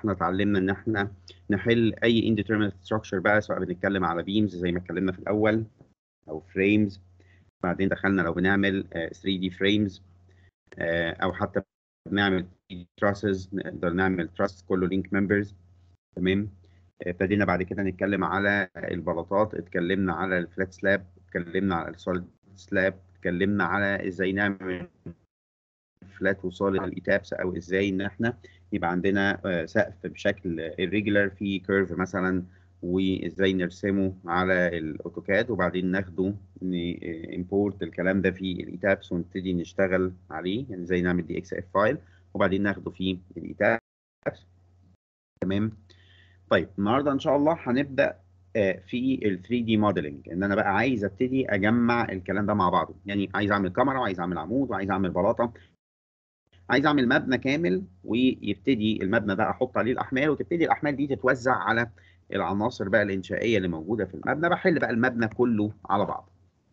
احنا اتعلمنا ان احنا نحل اي indeterminate structure بقى سواء بنتكلم على beams زي ما اتكلمنا في الاول او frames بعدين دخلنا لو بنعمل 3 دي frames او حتى بنعمل trusses نقدر نعمل truss كله link members تمام ابتدينا بعد كده نتكلم على البلاطات اتكلمنا على الفلات سلاب اتكلمنا على السوليد سلاب اتكلمنا على ازاي نعمل فلات وصال الايتابس او ازاي ان احنا يبقى عندنا سقف بشكل irregular في كيرف مثلا وازاي نرسمه على الاوتوكاد وبعدين ناخده امبورت الكلام ده في الايتابس ونبتدي نشتغل عليه يعني ازاي نعمل دي اكس اف فايل وبعدين ناخده في الايتابس تمام طيب النهارده ان شاء الله هنبدا في ال 3 دي موديلنج ان انا بقى عايز ابتدي اجمع الكلام ده مع بعضه يعني عايز اعمل كاميرا وعايز اعمل عمود وعايز اعمل بلاطه عايز اعمل مبنى كامل ويبتدي المبنى ده احط عليه الاحمال وتبتدي الاحمال دي تتوزع على العناصر بقى الانشائيه اللي موجوده في المبنى بحل بقى المبنى كله على بعض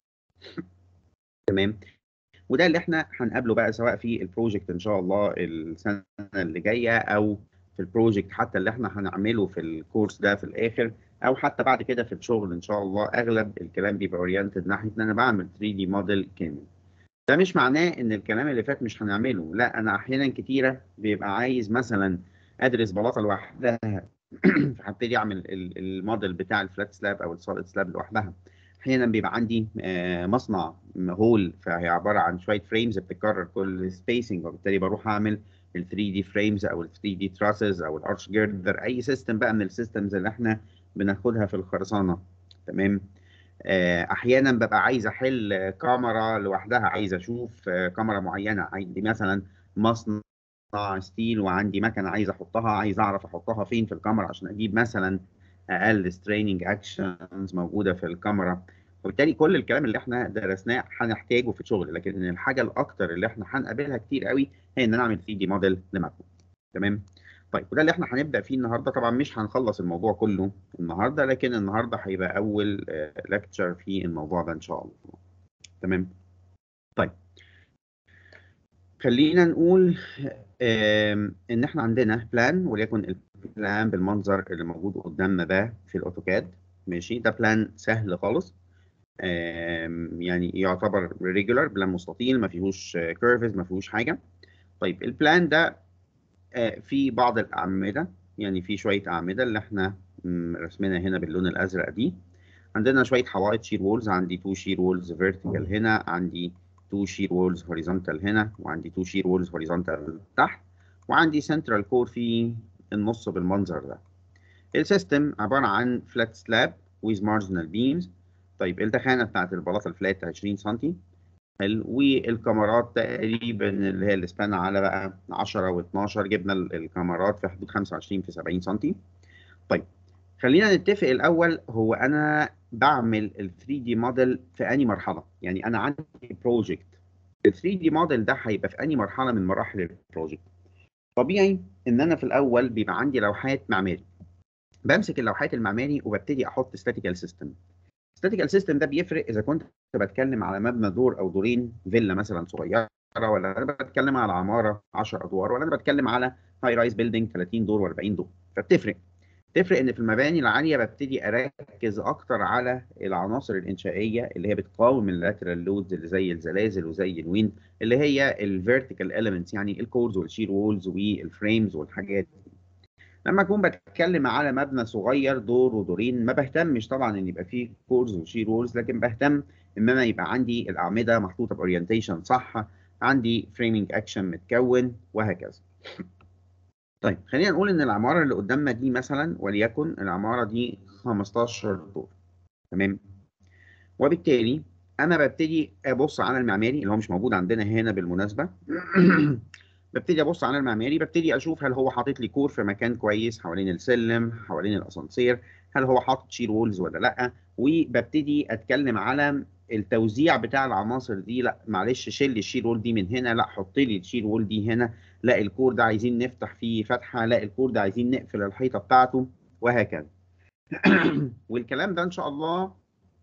تمام وده اللي احنا هنقابله بقى سواء في البروجكت ان شاء الله السنه اللي جايه او في البروجكت حتى اللي احنا هنعمله في الكورس ده في الاخر او حتى بعد كده في الشغل ان شاء الله اغلب الكلام بيبقى اورينتد ناحيه ان انا بعمل 3 دي موديل كامل ده مش معناه ان الكلام اللي فات مش هنعمله لا انا احيانا كتيره بيبقى عايز مثلا ادرس بلاطه لوحدها فهبتدي اعمل الموديل بتاع الفلات سلاب او السوليد سلاب لوحدها احيانا بيبقى عندي مصنع هول فهي عباره عن شويه فريمز بتتكرر كل سبيسنج وبالتالي بروح اعمل ال 3 دي فريمز او ال 3 دي تراسز او الارش جيردر اي سيستم بقى من السيستمز اللي احنا بناخدها في الخرسانه تمام احيانا ببقى عايز احل كاميرا لوحدها عايز اشوف كاميرا معينه عندي مثلا مصنع ستيل وعندي مكنه عايز احطها عايز اعرف احطها فين في الكاميرا عشان اجيب مثلا اقل ستريننج اكشنز موجوده في الكاميرا وبالتالي كل الكلام اللي احنا درسناه هنحتاجه في الشغل لكن الحاجه الاكتر اللي احنا هنقابلها كتير قوي هي ان انا اعمل 3 دي موديل لمبنى تمام طيب وده اللي احنا هنبدا فيه النهارده طبعا مش هنخلص الموضوع كله النهارده لكن النهارده هيبقى اول لكتشر في الموضوع ده ان شاء الله تمام طيب خلينا نقول ان احنا عندنا بلان وليكن البلان بالمنظر اللي موجود قدامنا ده في الاوتوكاد ماشي ده بلان سهل خالص يعني يعتبر ريجولار بلان مستطيل ما فيهوش كيرفز ما فيهوش حاجه طيب البلان ده في بعض الاعمده يعني في شويه اعمده اللي احنا رسمينها هنا باللون الازرق دي عندنا شويه حوائط شير وولز عندي تو شير وولز فيرتيكال هنا عندي تو شير وولز هوريزونتال هنا وعندي تو شير وولز هوريزونتال تحت وعندي سنترال كور في النص بالمنظر ده السيستم عباره عن فلات سلاب ويز مارجنال بيمز طيب التخانه بتاعت البلاطه الفلات 20 سم حلو والكاميرات تقريبا اللي هي الاسبان على بقى 10 و12 جبنا الكاميرات في حدود 25 في 70 سم طيب خلينا نتفق الاول هو انا بعمل ال 3 دي موديل في انهي مرحله يعني انا عندي بروجكت ال 3 دي موديل ده هيبقى في انهي مرحله من مراحل البروجكت طبيعي ان انا في الاول بيبقى عندي لوحات معماري بمسك اللوحات المعماري وببتدي احط statical سيستم statical سيستم ده بيفرق اذا كنت بتكلم على مبنى دور او دورين فيلا مثلا صغيره ولا انا بتكلم على عماره 10 ادوار ولا انا بتكلم على هاي رايز بيلدينج 30 دور و40 دور فبتفرق تفرق ان في المباني العاليه ببتدي اركز اكتر على العناصر الانشائيه اللي هي بتقاوم اللاترال لودز اللي زي الزلازل وزي الويند اللي هي الفيرتيكال اليمنتس يعني الكورز والشير وولز والفريمز والحاجات دي لما اكون بتكلم على مبنى صغير دور ودورين ما بهتمش طبعا ان يبقى فيه كورز وشير وولز لكن بهتم ان انا يبقى عندي الاعمده محطوطه باورينتيشن صح عندي فريمنج اكشن متكون وهكذا طيب خلينا نقول ان العماره اللي قدامنا دي مثلا وليكن العماره دي 15 دور تمام وبالتالي انا ببتدي ابص على المعماري اللي هو مش موجود عندنا هنا بالمناسبه ببتدي ابص على المعماري ببتدي اشوف هل هو حاطط لي كور في مكان كويس حوالين السلم حوالين الاسانسير هل هو حاطط شير وولز ولا لا وببتدي اتكلم على التوزيع بتاع العناصر دي لا معلش شيل لي الشير وول دي من هنا لا حط لي الشير وول دي هنا لا الكور ده عايزين نفتح فيه فتحه لا الكور ده عايزين نقفل الحيطه بتاعته وهكذا والكلام ده ان شاء الله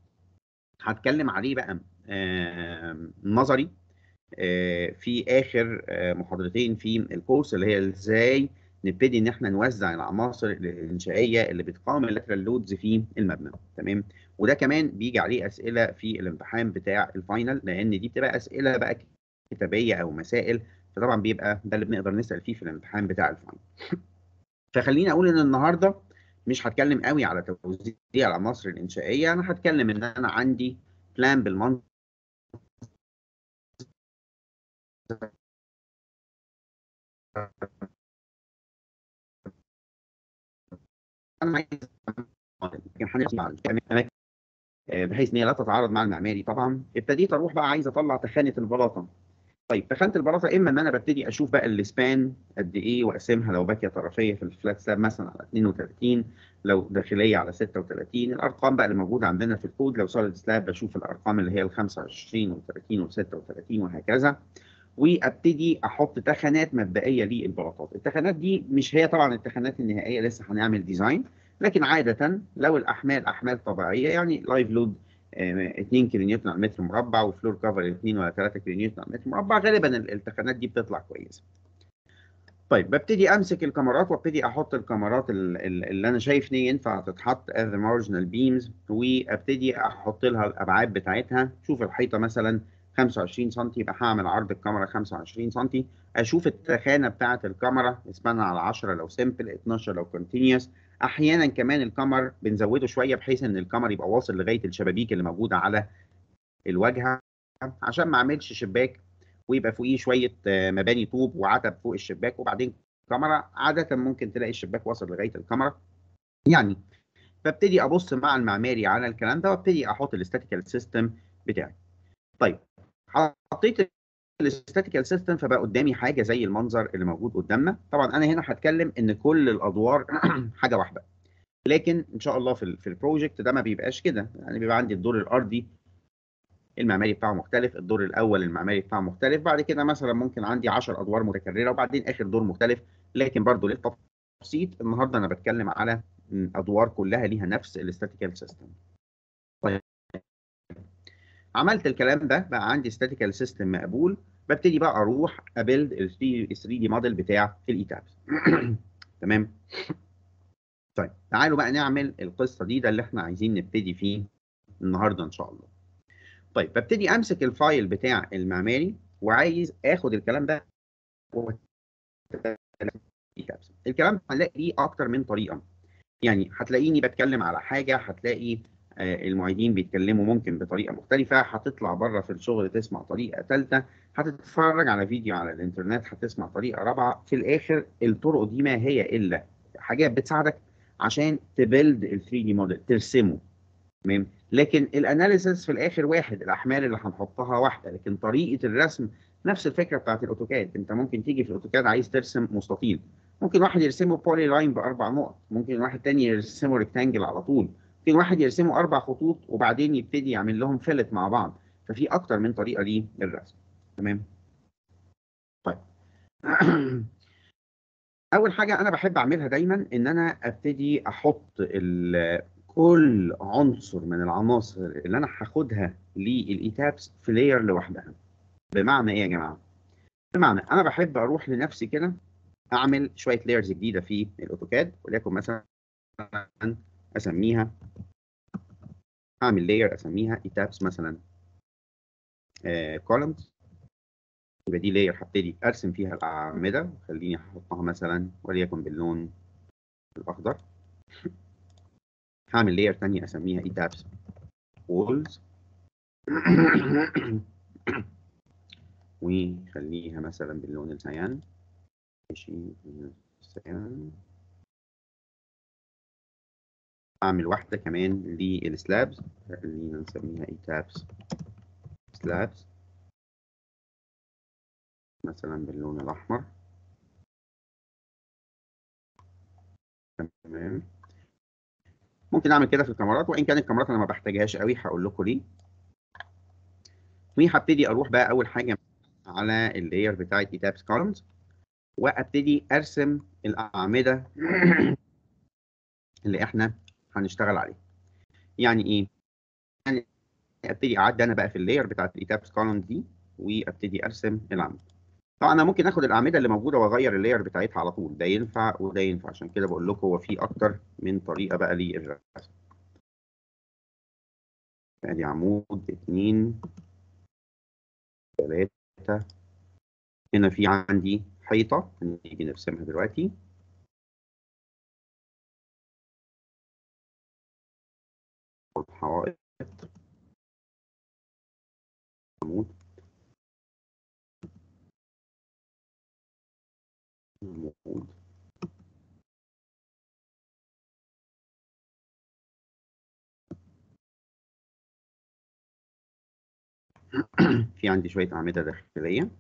هتكلم عليه بقى آه نظري آه في اخر آه محاضرتين في الكورس اللي هي ازاي نبتدي ان احنا نوزع العناصر الانشائيه اللي بتقاوم اللاترال لودز في المبنى تمام وده كمان بيجي عليه اسئله في الامتحان بتاع الفاينل لان دي بتبقى اسئله بقى كتابيه او مسائل فطبعا بيبقى ده اللي بنقدر نسال فيه في الامتحان بتاع الفاينل فخليني اقول ان النهارده مش هتكلم قوي على توزيع العناصر الانشائيه انا هتكلم ان انا عندي بلان بالمنظر انا عايز بحيث ان هي لا تتعارض مع المعماري طبعا ابتديت اروح بقى عايز اطلع تخانه البلاطه طيب تخانه البلاطه اما ان انا ببتدي اشوف بقى السبان قد ايه واقسمها لو باكيه طرفيه في الفلات سلاب مثلا على 32 لو داخليه على 36 الارقام بقى اللي موجوده عندنا في الكود لو سوليد سلاب بشوف الارقام اللي هي ال 25 وال 30 وال 36 وهكذا وابتدي احط تخانات مبدئيه للبلاطات التخانات دي مش هي طبعا التخانات النهائيه لسه هنعمل ديزاين لكن عاده لو الاحمال احمال طبيعيه يعني لايف لود 2 كيلو نيوتن على المتر مربع وفلور كفر 2 ولا 3 كيلو نيوتن على المتر مربع غالبا التخانات دي بتطلع كويسه طيب ببتدي امسك الكاميرات وابتدي احط الكاميرات اللي انا شايف ان ينفع تتحط as marginal beams وابتدي احط لها الابعاد بتاعتها شوف الحيطه مثلا 25 سم يبقى هعمل عرض الكاميرا 25 سم اشوف التخانه بتاعه الكاميرا اسمها على 10 لو سمبل 12 لو كونتينيوس احيانا كمان الكامير بنزوده شويه بحيث ان الكامير يبقى واصل لغايه الشبابيك اللي موجوده على الواجهه عشان ما اعملش شباك ويبقى فوقيه شويه مباني طوب وعتب فوق الشباك وبعدين كاميرا عاده ممكن تلاقي الشباك واصل لغايه الكاميرا يعني ببتدي ابص مع المعماري على الكلام ده وابتدي احط الاستاتيكال سيستم بتاعي طيب حطيت الاستاتيكال سيستم فبقى قدامي حاجه زي المنظر اللي موجود قدامنا طبعا انا هنا هتكلم ان كل الادوار حاجه واحده لكن ان شاء الله في في البروجكت ده ما بيبقاش كده يعني بيبقى عندي الدور الارضي المعماري بتاعه مختلف الدور الاول المعماري بتاعه مختلف بعد كده مثلا ممكن عندي 10 ادوار متكرره وبعدين اخر دور مختلف لكن برضه للتبسيط النهارده انا بتكلم على ادوار كلها ليها نفس الاستاتيكال سيستم طيب عملت الكلام ده بقى عندي statistical سيستم مقبول ببتدي بقى اروح ابيلد ال 3 دي موديل بتاع الايتابس تمام طيب تعالوا بقى نعمل القصه دي ده اللي احنا عايزين نبتدي فيه النهارده ان شاء الله طيب ببتدي امسك الفايل بتاع المعماري وعايز اخد الكلام ده الكلام ده هنلاقي ليه اكتر من طريقه يعني هتلاقيني بتكلم على حاجه هتلاقي المعيدين بيتكلموا ممكن بطريقه مختلفه هتطلع بره في الشغل تسمع طريقه ثالثه هتتفرج على فيديو على الانترنت هتسمع طريقه رابعه في الاخر الطرق دي ما هي الا حاجات بتساعدك عشان تبيلد ال 3 دي موديل ترسمه تمام لكن الاناليسيس في الاخر واحد الاحمال اللي هنحطها واحده لكن طريقه الرسم نفس الفكره بتاعت الاوتوكاد انت ممكن تيجي في الاوتوكاد عايز ترسم مستطيل ممكن واحد يرسمه بولي لاين باربع نقط ممكن واحد تاني يرسمه ريكتانجل على طول ممكن واحد يرسمه اربع خطوط وبعدين يبتدي يعمل لهم فيلت مع بعض ففي اكتر من طريقه ليه للرسم تمام طيب اول حاجه انا بحب اعملها دايما ان انا ابتدي احط كل عنصر من العناصر اللي انا هاخدها للايتابس في لاير لوحدها بمعنى ايه يا جماعه بمعنى انا بحب اروح لنفسي كده اعمل شويه لايرز جديده في الاوتوكاد وليكن مثلا اسميها اعمل لاير اسميها ايتابس مثلا كولمز يبقى دي لاير هبتدي ارسم فيها الاعمده خليني احطها مثلا وليكن باللون الاخضر هعمل لاير ثانيه اسميها ايتابس وولز وخليها مثلا باللون السيان ماشي السيان اعمل واحده كمان للسلابز خلينا نسميها ايتابس سلابز مثلا باللون الاحمر تمام ممكن اعمل كده في الكاميرات وان كان الكاميرات انا ما بحتاجهاش قوي هقول لكم ليه وهبتدي اروح بقى اول حاجه على اللاير بتاعت ايتابس كولمز وابتدي ارسم الاعمده اللي احنا هنشتغل عليه يعني ايه يعني ابتدي اعدي انا بقى في اللاير بتاعت الايتابس كولوم دي وابتدي ارسم العمود طبعا انا ممكن اخد الاعمده اللي موجوده واغير اللاير بتاعتها على طول ده ينفع وده ينفع عشان كده بقول لكم هو في اكتر من طريقه بقى للرسم ادي عمود اتنين تلاتة هنا في عندي حيطة نيجي نرسمها دلوقتي حوائط عمود عمود في عندي شوية أعمدة داخلية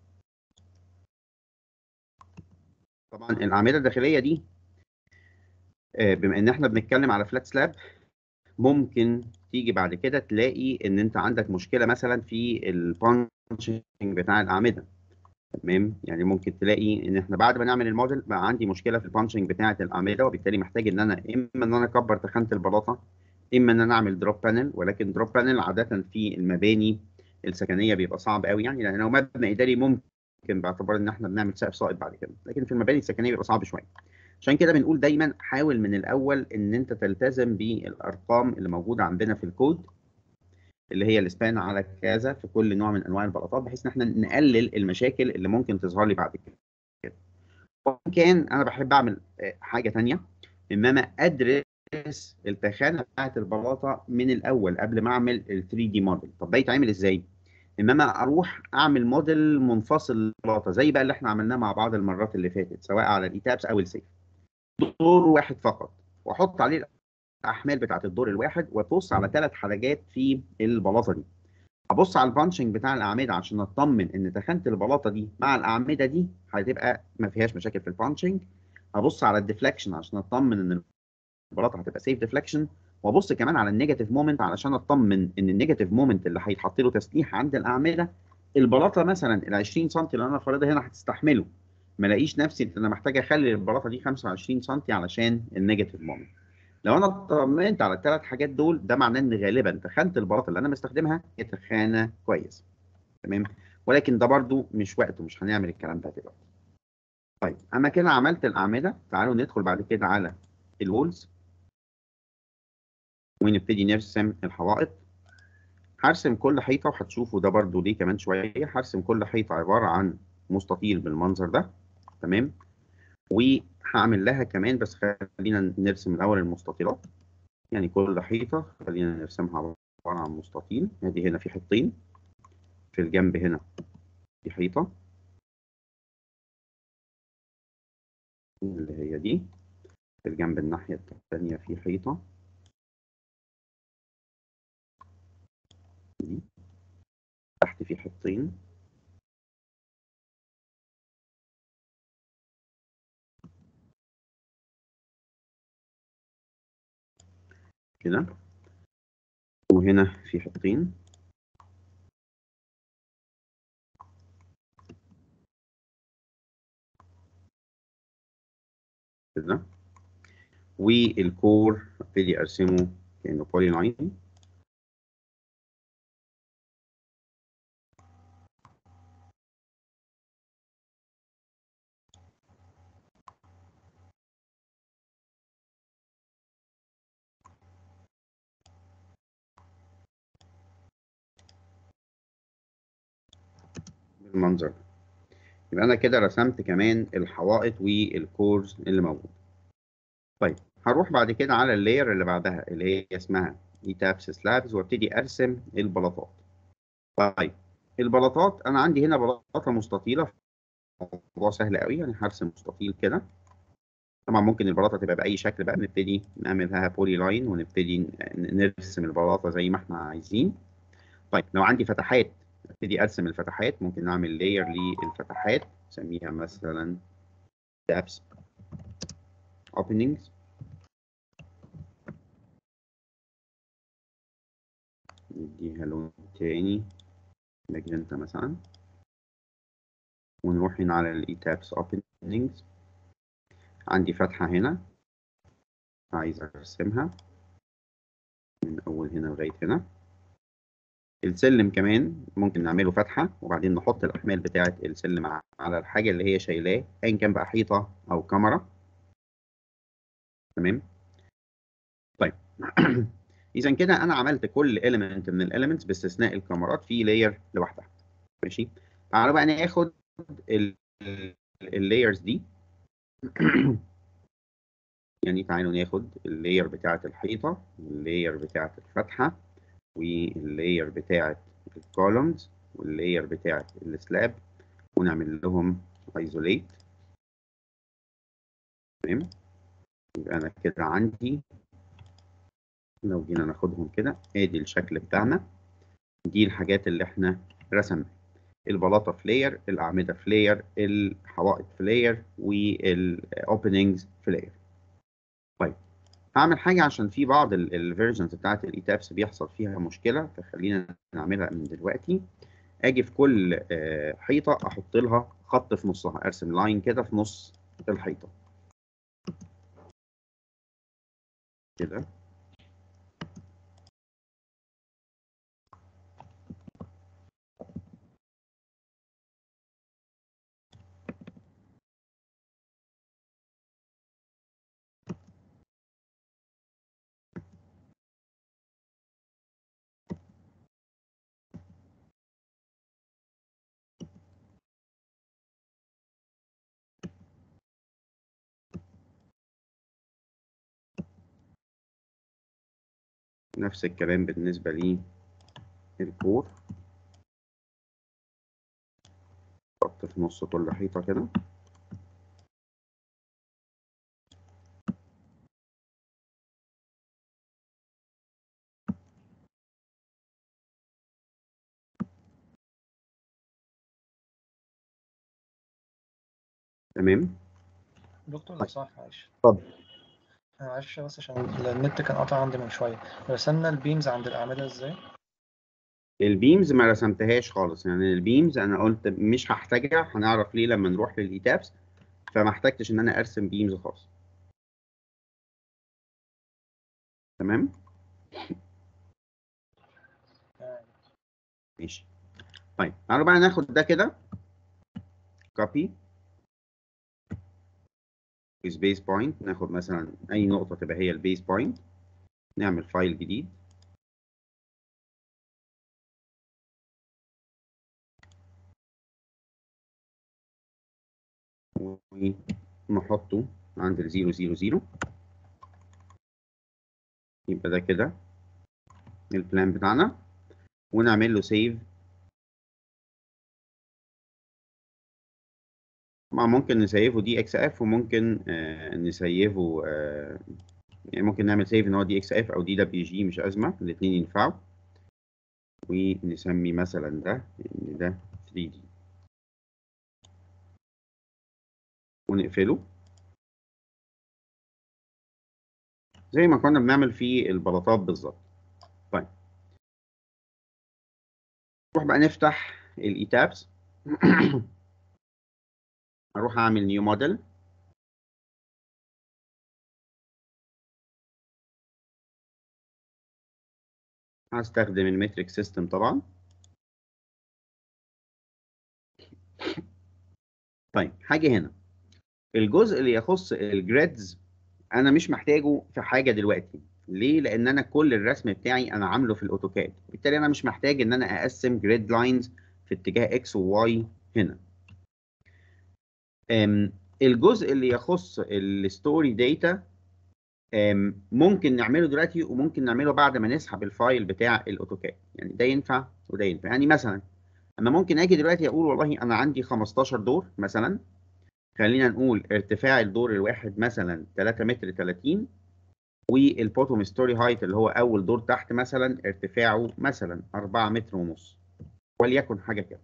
طبعا الأعمدة الداخلية دي آه، بما إن إحنا بنتكلم على فلات سلاب ممكن تيجي بعد كده تلاقي إن أنت عندك مشكلة مثلا في البانشنج بتاع الأعمدة تمام يعني ممكن تلاقي ان احنا بعد ما نعمل الموديل بقى عندي مشكله في البانشنج بتاعه الاعمده وبالتالي محتاج ان انا اما ان انا اكبر تخانه البلاطه اما ان انا اعمل دروب بانل ولكن دروب بانل عاده في المباني السكنيه بيبقى صعب قوي يعني لان لو مبنى اداري ممكن باعتبار ان احنا بنعمل سقف سائط بعد كده لكن في المباني السكنيه بيبقى صعب شويه عشان كده بنقول دايما حاول من الاول ان انت تلتزم بالارقام اللي موجوده عندنا في الكود اللي هي السبان على كذا في كل نوع من انواع البلاطات بحيث ان احنا نقلل المشاكل اللي ممكن تظهر لي بعد كده. وكان انا بحب اعمل آه، حاجه ثانيه ان انا ادرس التخانه بتاعت البلاطه من الاول قبل ما اعمل ال 3 دي موديل طب ده يتعمل ازاي؟ ان انا اروح اعمل موديل منفصل للبلاطه زي بقى اللي احنا عملناه مع بعض المرات اللي فاتت سواء على الايتابس او السيف دور واحد فقط واحط عليه الاحمال بتاعت الدور الواحد وابص على ثلاث حاجات في البلاطه دي ابص على البانشنج بتاع الاعمده عشان اطمن ان تخانه البلاطه دي مع الاعمده دي هتبقى ما فيهاش مشاكل في البانشنج ابص على الديفليكشن عشان اطمن ان البلاطه هتبقى سيف ديفليكشن وابص كمان على النيجاتيف مومنت علشان اطمن ان النيجاتيف مومنت اللي هيتحط له تسليح عند الاعمده البلاطه مثلا ال 20 سم اللي انا فارضها هنا هتستحمله ما الاقيش نفسي ان انا محتاج اخلي البلاطه دي 25 سم علشان النيجاتيف مومنت لو انا اطمنت على الثلاث حاجات دول ده معناه ان غالبا تخانه البلاطه اللي انا مستخدمها هي تخانه كويس تمام ولكن ده برضو مش وقته مش هنعمل الكلام ده دلوقتي طيب اما كده عملت الاعمده تعالوا ندخل بعد كده على الوولز ونبتدي نرسم الحوائط هرسم كل حيطه وهتشوفوا ده برضو ليه كمان شويه هرسم كل حيطه عباره عن مستطيل بالمنظر ده تمام وهعمل لها كمان بس خلينا نرسم الاول المستطيلات يعني كل حيطه خلينا نرسمها عباره عن مستطيل ادي هنا في حيطين في الجنب هنا في حيطه اللي هي دي في الجنب الناحيه الثانيه في حيطه دي تحت في حيطين كده وهنا في حيطين كده والكور ابتدي ارسمه كانه بولي لاين بالمنظر ده يبقى انا كده رسمت كمان الحوائط والكورز اللي موجود طيب هروح بعد كده على اللاير اللي بعدها اللي هي اسمها ايتابس سلابز وابتدي ارسم البلاطات طيب البلاطات انا عندي هنا بلاطه مستطيله موضوع سهل قوي يعني هرسم مستطيل كده طبعا ممكن البلاطه تبقى باي شكل بقى نبتدي نعملها بولي لاين ونبتدي نرسم البلاطه زي ما احنا عايزين طيب لو عندي فتحات ابتدي ارسم الفتحات ممكن نعمل لاير للفتحات نسميها مثلا tabs openings نديها لون تاني ماجنتا مثلا ونروح هنا على الاي تابس openings عندي فتحة هنا عايز ارسمها من اول هنا لغاية هنا السلم كمان ممكن نعمله فتحة وبعدين نحط الأحمال بتاعة السلم على الحاجة اللي هي شايلاه أيا كان بقى حيطة أو كاميرا تمام طيب إذا كده أنا عملت كل element من الelements باستثناء الكاميرات في layer لوحدها ماشي تعالوا بقى ناخد اللايرز دي يعني تعالوا ناخد اللاير بتاعة الحيطة واللاير بتاعة الفتحة واللاير بتاعة الكولومز واللاير بتاعة السلاب ونعمل لهم ايزوليت تمام يبقى انا كده عندي لو جينا ناخدهم كده ادي الشكل بتاعنا دي الحاجات اللي احنا رسمناها البلاطه في لاير الاعمده في لاير الحوائط في لاير والاوبننجز في لاير طيب هعمل حاجه عشان في بعض الفيرجنز بتاعت الايتابس بيحصل فيها مشكله فخلينا نعملها من دلوقتي اجي في كل حيطه احط لها خط في نصها ارسم لاين كده في نص الحيطه كده نفس الكلام بالنسبة لي الكور حط في نص كل حيطة كده تمام دكتور لو صح معلش اتفضل معلش بس عشان النت كان قاطع عندي من شوية رسمنا البيمز عند الأعمدة ازاي؟ البيمز ما رسمتهاش خالص يعني البيمز انا قلت مش هحتاجها هنعرف ليه لما نروح للايتابس فما احتاجتش ان انا ارسم بيمز خالص تمام ماشي طيب تعالوا بقى ناخد ده كده كوبي سبيس بوينت ناخد مثلا اي نقطه تبقى هي البيس بوينت نعمل فايل جديد ونحطه عند الزيرو زيرو زيرو يبقى ده كده البلان بتاعنا ونعمل له سيف ما ممكن نسيفه دي اكس اف وممكن آه نسيفه آه يعني ممكن نعمل سيف ان هو دي اكس اف او دي دبليو جي مش ازمه الاثنين ينفعوا ونسمي مثلا ده ان ده 3 دي ونقفله زي ما كنا بنعمل في البلاطات بالظبط طيب نروح بقى نفتح الايتابس اروح اعمل نيو موديل هستخدم المتريك سيستم طبعا طيب حاجه هنا الجزء اللي يخص الجريدز انا مش محتاجه في حاجه دلوقتي ليه لان انا كل الرسم بتاعي انا عامله في الاوتوكاد بالتالي انا مش محتاج ان انا اقسم جريد لاينز في اتجاه اكس وواي هنا الجزء اللي يخص الستوري داتا ممكن نعمله دلوقتي وممكن نعمله بعد ما نسحب الفايل بتاع الاوتوكاد يعني ده ينفع وده ينفع يعني مثلا انا ممكن اجي دلوقتي اقول والله انا عندي 15 دور مثلا خلينا نقول ارتفاع الدور الواحد مثلا 3 متر 30 والبوتوم ستوري هايت اللي هو اول دور تحت مثلا ارتفاعه مثلا 4 متر ونص وليكن حاجه كده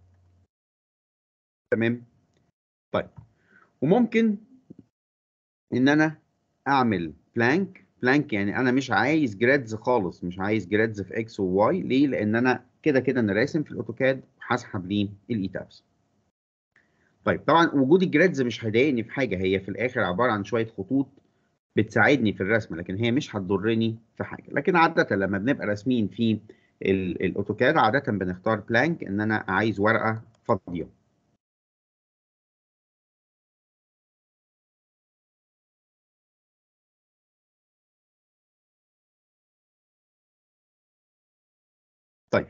تمام طيب وممكن ان انا اعمل بلانك بلانك يعني انا مش عايز جريدز خالص مش عايز جريدز في اكس وواي ليه لان انا كده كده انا راسم في الاوتوكاد وهسحب ليه الايتابس طيب طبعا وجود الجريدز مش هيضايقني في حاجه هي في الاخر عباره عن شويه خطوط بتساعدني في الرسم لكن هي مش هتضرني في حاجه لكن عاده لما بنبقى راسمين في ال- الاوتوكاد عاده بنختار بلانك ان انا عايز ورقه فاضيه طيب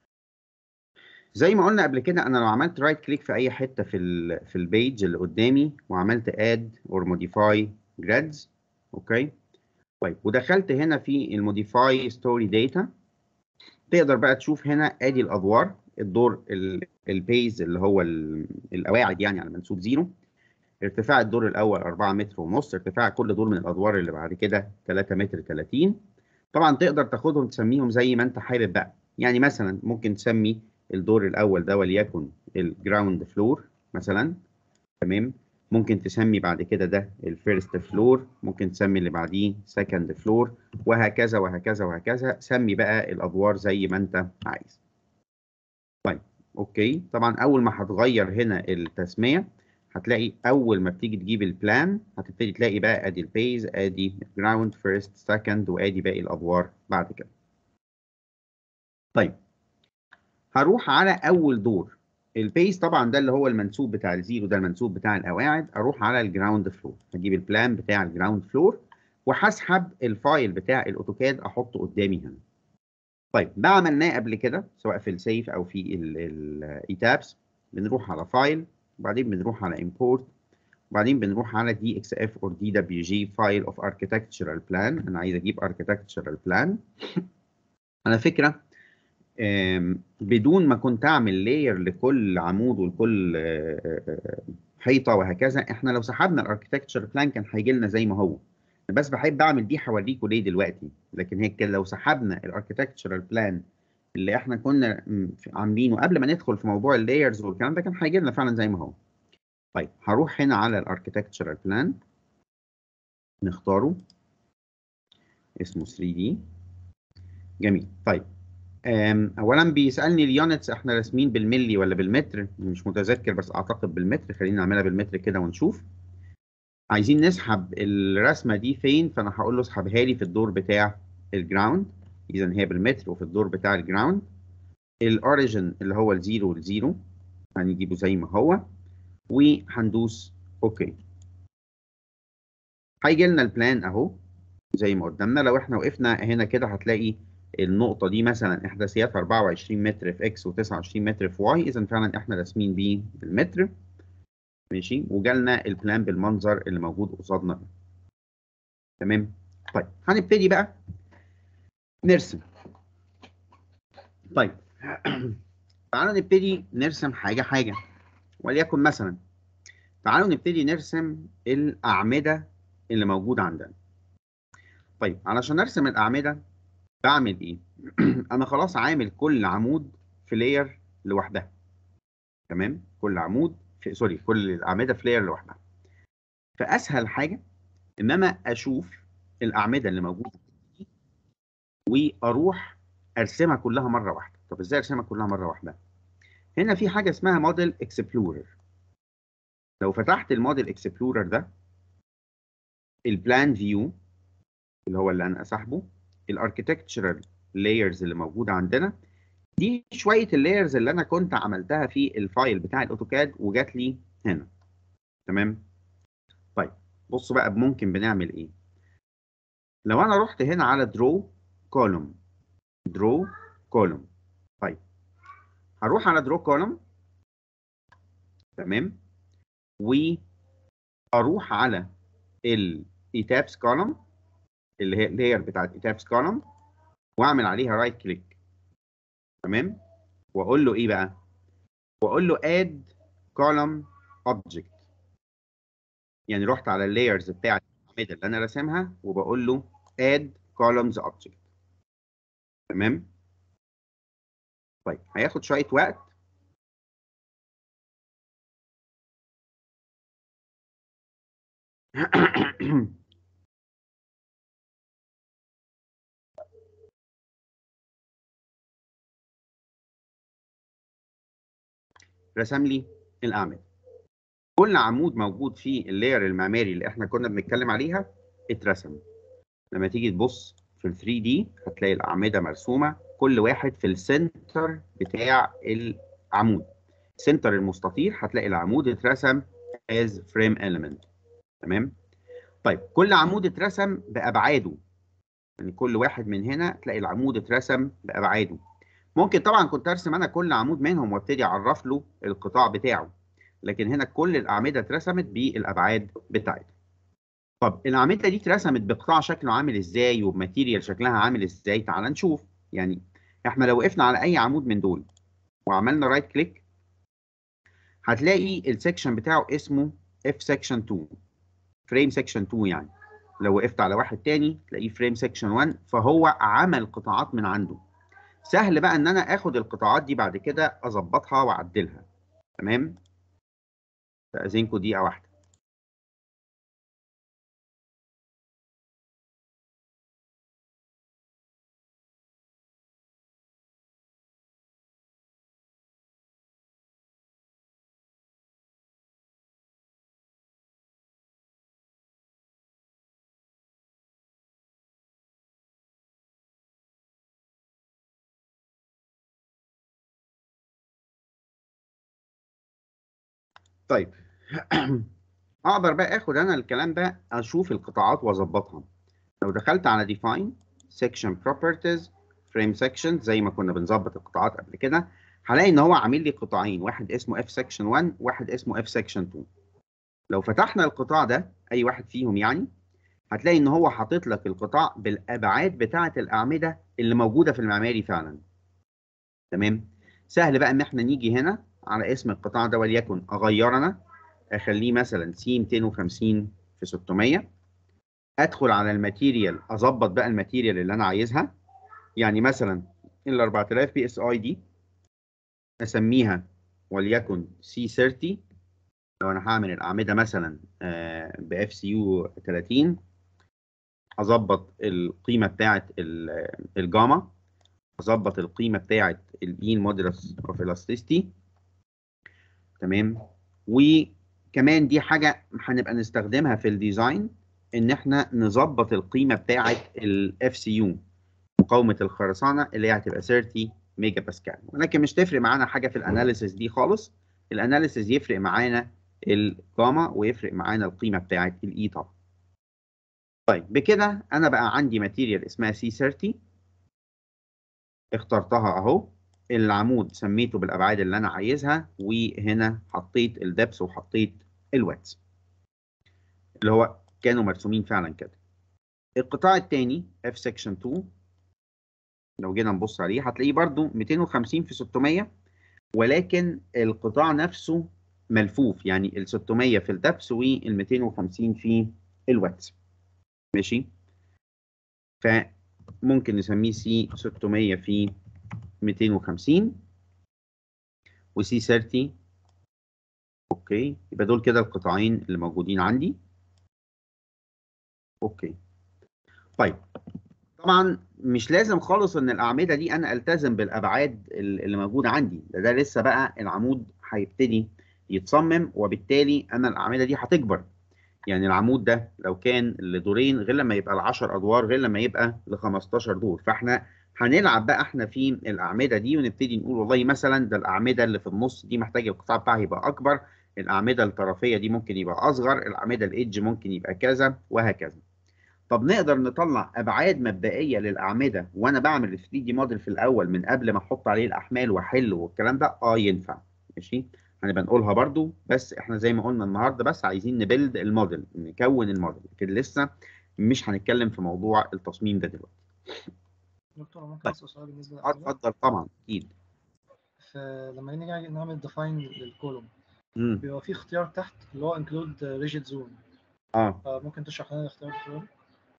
زي ما قلنا قبل كده انا لو عملت رايت كليك في اي حته في ال في البيج اللي قدامي وعملت اد اور موديفاي جرادز اوكي طيب ودخلت هنا في الموديفاي ستوري داتا تقدر بقى تشوف هنا ادي الادوار الدور البيز اللي هو ال- القواعد يعني على منسوب زيرو ارتفاع الدور الاول 4 متر ونص ارتفاع كل دور من الادوار اللي بعد كده 3 متر 30 طبعا تقدر تاخدهم تسميهم زي ما انت حابب بقى يعني مثلا ممكن تسمي الدور الاول ده وليكن الجراوند فلور مثلا تمام ممكن تسمي بعد كده ده الفيرست فلور ممكن تسمي اللي بعديه سكند فلور وهكذا وهكذا وهكذا سمي بقى الادوار زي ما انت عايز طيب اوكي طبعا اول ما هتغير هنا التسميه هتلاقي اول ما بتيجي تجيب البلان هتبتدي تلاقي بقى ادي البيز ادي جراوند فيرست سكند وادي باقي الادوار بعد كده طيب هروح على اول دور البيز طبعا ده اللي هو المنسوب بتاع الزيرو ده المنسوب بتاع القواعد اروح على الجراوند فلور هجيب البلان بتاع الجراوند فلور وهسحب الفايل بتاع الاوتوكاد احطه قدامي هنا طيب ده عملناه قبل كده سواء في السيف او في الايتابس بنروح على فايل وبعدين بنروح على import وبعدين بنروح على DXF or DWG file of architectural plan انا عايز اجيب architectural plan على فكره آم، بدون ما كنت اعمل لاير لكل عمود ولكل آه، آه، حيطه وهكذا احنا لو سحبنا الاركتكتشر بلان كان هيجي لنا زي ما هو بس بحب اعمل دي هوريكم ليه دلوقتي لكن هي كده لو سحبنا الاركتكتشر بلان اللي احنا كنا م، عاملينه قبل ما ندخل في موضوع اللايرز والكلام ده كان هيجي لنا فعلا زي ما هو طيب هروح هنا على الاركتكتشر بلان نختاره اسمه 3 دي جميل طيب أم، اولا بيسالني اليونتس احنا راسمين بالملي ولا بالمتر مش متذكر بس اعتقد بالمتر خلينا نعملها بالمتر كده ونشوف عايزين نسحب الرسمه دي فين فانا هقول له اسحبها لي في الدور بتاع الجراوند اذا هي بالمتر وفي الدور بتاع الجراوند الاوريجن اللي هو الزيرو والزيرو هنجيبه زي ما هو وهندوس اوكي هيجي لنا البلان اهو زي ما قدامنا لو احنا وقفنا هنا كده هتلاقي النقطة دي مثلا إحداثياتها 24 متر في إكس و29 متر في واي إذا فعلا إحنا راسمين بيه بالمتر ماشي وجالنا البلان بالمنظر اللي موجود قصادنا ده تمام طيب هنبتدي بقى نرسم طيب تعالوا نبتدي نرسم حاجة حاجة وليكن مثلا تعالوا نبتدي نرسم الأعمدة اللي موجودة عندنا طيب علشان أرسم الأعمدة بعمل ايه؟ انا خلاص عامل كل عمود في لاير لوحدها تمام؟ كل عمود في سوري كل الاعمده في لاير لوحدها فاسهل حاجه ان انا اشوف الاعمده اللي موجوده دي واروح ارسمها كلها مره واحده طب ازاي ارسمها كلها مره واحده؟ هنا في حاجه اسمها موديل اكسبلورر لو فتحت الموديل اكسبلورر ده البلان فيو اللي هو اللي انا ساحبه الاركتكتشرال لايرز اللي موجوده عندنا دي شويه اللايرز اللي انا كنت عملتها في الفايل بتاع الاوتوكاد وجات لي هنا تمام طيب بصوا بقى ممكن بنعمل ايه لو انا رحت هنا على درو كولوم درو كولوم طيب هروح على درو كولوم تمام واروح على الايتابس كولوم اللي هي اللاير بتاعت ايتابس كولوم واعمل عليها رايت كليك تمام واقول له ايه بقى واقول له اد كولوم اوبجكت يعني رحت على اللايرز بتاعت الاعمده اللي انا راسمها وبقول له اد كولومز اوبجكت تمام طيب هياخد شويه وقت رسم لي الاعمده كل عمود موجود في اللاير المعماري اللي احنا كنا بنتكلم عليها اترسم لما تيجي تبص في ال 3 دي هتلاقي الاعمده مرسومه كل واحد في السنتر بتاع العمود سنتر المستطيل هتلاقي العمود اترسم as frame element تمام طيب كل عمود اترسم بابعاده يعني كل واحد من هنا تلاقي العمود اترسم بابعاده ممكن طبعا كنت ارسم انا كل عمود منهم وابتدي اعرف له القطاع بتاعه لكن هنا كل الاعمده اترسمت بالابعاد بتاعتها طب الاعمده دي اترسمت بقطاع شكله عامل ازاي وبماتيريال شكلها عامل ازاي تعال نشوف يعني احنا لو وقفنا على اي عمود من دول وعملنا رايت كليك هتلاقي السكشن بتاعه اسمه اف سكشن 2 فريم سكشن 2 يعني لو وقفت على واحد تاني تلاقيه فريم سكشن 1 فهو عمل قطاعات من عنده سهل بقى ان انا اخد القطاعات دي بعد كده اظبطها واعدلها تمام استاذنكم دقيقه واحده طيب اقدر بقى اخد انا الكلام ده اشوف القطاعات واظبطها لو دخلت على define section properties frame section زي ما كنا بنظبط القطاعات قبل كده هلاقي ان هو عامل لي قطاعين واحد اسمه f section 1 واحد اسمه f section 2 لو فتحنا القطاع ده اي واحد فيهم يعني هتلاقي ان هو حاطط لك القطاع بالابعاد بتاعه الاعمده اللي موجوده في المعماري فعلا تمام سهل بقى ان احنا نيجي هنا على اسم القطاع ده وليكن اغير انا اخليه مثلا سي 250 في 600 ادخل على الماتيريال اظبط بقى الماتيريال اللي انا عايزها يعني مثلا ال 4000 بي اس اي دي اسميها وليكن سي 30 لو انا هعمل الاعمده مثلا باف سي يو 30 اظبط القيمه بتاعه الجاما اظبط القيمه بتاعه البين مودولس اوف الاستيستي تمام وكمان دي حاجه هنبقى نستخدمها في الديزاين ان احنا نظبط القيمه بتاعه الاف سي يو مقاومه الخرسانه اللي هي هتبقى 30 ميجا باسكال ولكن مش تفرق معانا حاجه في الاناليسيس دي خالص الاناليسيس يفرق معانا الجاما ويفرق معانا القيمه بتاعه الاي طبعا طيب بكده انا بقى عندي ماتيريال اسمها سي 30 اخترتها اهو العمود سميته بالابعاد اللي انا عايزها وهنا حطيت الدبس وحطيت الواتس اللي هو كانوا مرسومين فعلا كده القطاع الثاني اف سكشن 2 لو جينا نبص عليه هتلاقيه برده 250 في 600 ولكن القطاع نفسه ملفوف يعني ال 600 في الدبس وال 250 في الواتس ماشي فممكن نسميه سي 600 في 250 وسي 30 اوكي يبقى دول كده القطاعين اللي موجودين عندي اوكي طيب طبعا مش لازم خالص ان الاعمده دي انا التزم بالابعاد اللي موجوده عندي ده, ده لسه بقى العمود هيبتدي يتصمم وبالتالي انا الاعمده دي هتكبر يعني العمود ده لو كان لدورين غير لما يبقى ل 10 ادوار غير لما يبقى ل 15 دور فاحنا هنلعب بقى احنا في الاعمده دي ونبتدي نقول والله مثلا ده الاعمده اللي في النص دي محتاج القطاع بتاعها يبقى اكبر الاعمده الطرفيه دي ممكن يبقى اصغر الاعمده الايدج ممكن يبقى كذا وهكذا طب نقدر نطلع ابعاد مبدئيه للاعمده وانا بعمل 3 دي موديل في الاول من قبل ما احط عليه الاحمال واحل والكلام ده اه ينفع ماشي هنبقى نقولها برضو بس احنا زي ما قلنا النهارده بس عايزين نبلد الموديل نكون الموديل لكن لسه مش هنتكلم في موضوع التصميم ده دلوقتي دكتور ممكن طيب. اسال سؤال بالنسبه اه للأعمدة؟ اتفضل طبعا اكيد فلما نيجي نعمل ديفاين للكولوم امم بيبقى في اختيار تحت اللي هو انكلود ريجيد زون اه فممكن تشرح لنا الاختيار ده شوية؟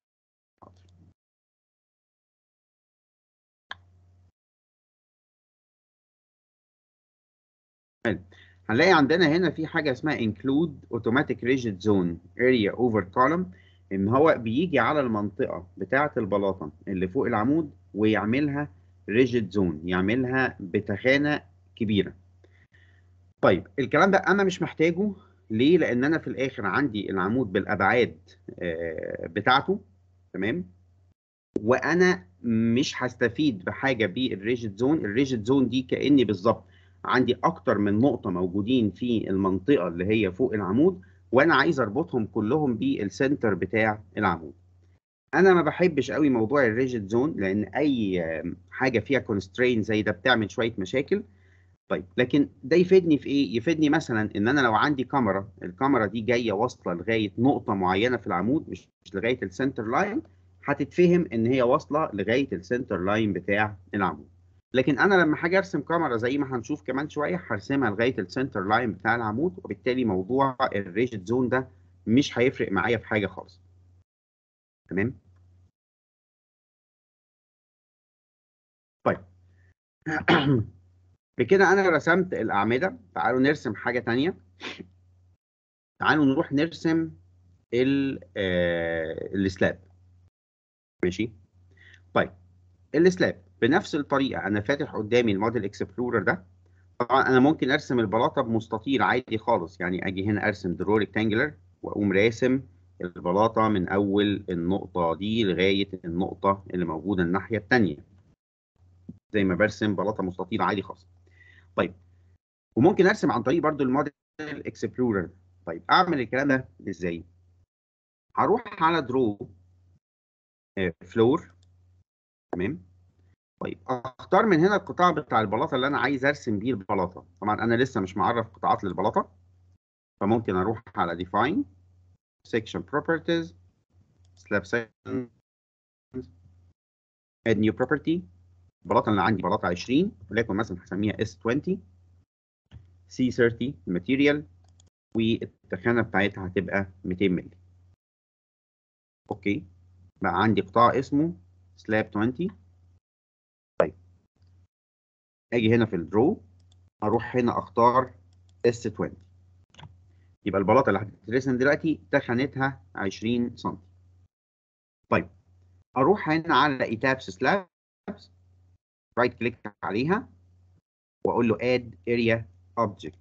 هنلاقي عندنا هنا في حاجه اسمها include automatic rigid zone area over column ان هو بيجي على المنطقه بتاعه البلاطه اللي فوق العمود ويعملها rigid zone يعملها بتخانه كبيره طيب الكلام ده انا مش محتاجه ليه لان انا في الاخر عندي العمود بالابعاد آه، بتاعته تمام وانا مش هستفيد بحاجه بالريجيد زون الريجيد زون دي كاني بالظبط عندي اكتر من نقطه موجودين في المنطقه اللي هي فوق العمود وانا عايز اربطهم كلهم بالسنتر بتاع العمود انا ما بحبش قوي موضوع الريجيد زون لان اي حاجه فيها كونسترين زي ده بتعمل شويه مشاكل طيب لكن ده يفيدني في ايه يفيدني مثلا ان انا لو عندي كاميرا الكاميرا دي جايه واصله لغايه نقطه معينه في العمود مش مش لغايه السنتر لاين هتتفهم ان هي واصله لغايه السنتر لاين بتاع العمود لكن انا لما هاجي ارسم كاميرا زي ما هنشوف كمان شويه هرسمها لغايه السنتر لاين بتاع العمود وبالتالي موضوع الريجيد زون ده مش هيفرق معايا في حاجه خالص تمام طيب بكده انا رسمت الاعمده تعالوا نرسم حاجه تانية تعالوا نروح نرسم ال آه السلاب ماشي طيب السلاب بنفس الطريقه انا فاتح قدامي الموديل اكسبلورر ده طبعا انا ممكن ارسم البلاطه بمستطيل عادي خالص يعني اجي هنا ارسم درو ريكتانجلر واقوم راسم البلاطه من اول النقطه دي لغايه النقطه اللي موجوده الناحيه الثانيه زي ما برسم بلاطه مستطيل عادي خالص طيب وممكن ارسم عن طريق برضو الموديل اكسبلورر طيب اعمل الكلام ده ازاي هروح على درو فلور تمام طيب اختار من هنا القطاع بتاع البلاطه اللي انا عايز ارسم بيه البلاطه طبعا انا لسه مش معرف قطاعات للبلاطه فممكن اروح على define section properties slab section add new property البلاطه اللي عندي بلاطه 20 ولكن مثلا هسميها S20 C30 الماتيريال والتخانه بتاعتها هتبقى 200 مللي اوكي بقى عندي قطاع اسمه سلاب 20 طيب اجي هنا في الدرو اروح هنا اختار S20 يبقى البلاطه اللي هتترسم دلوقتي تخانتها 20 سم طيب اروح هنا على ايتابس سلابس رايت كليك عليها واقول له اد اريا اوبجكت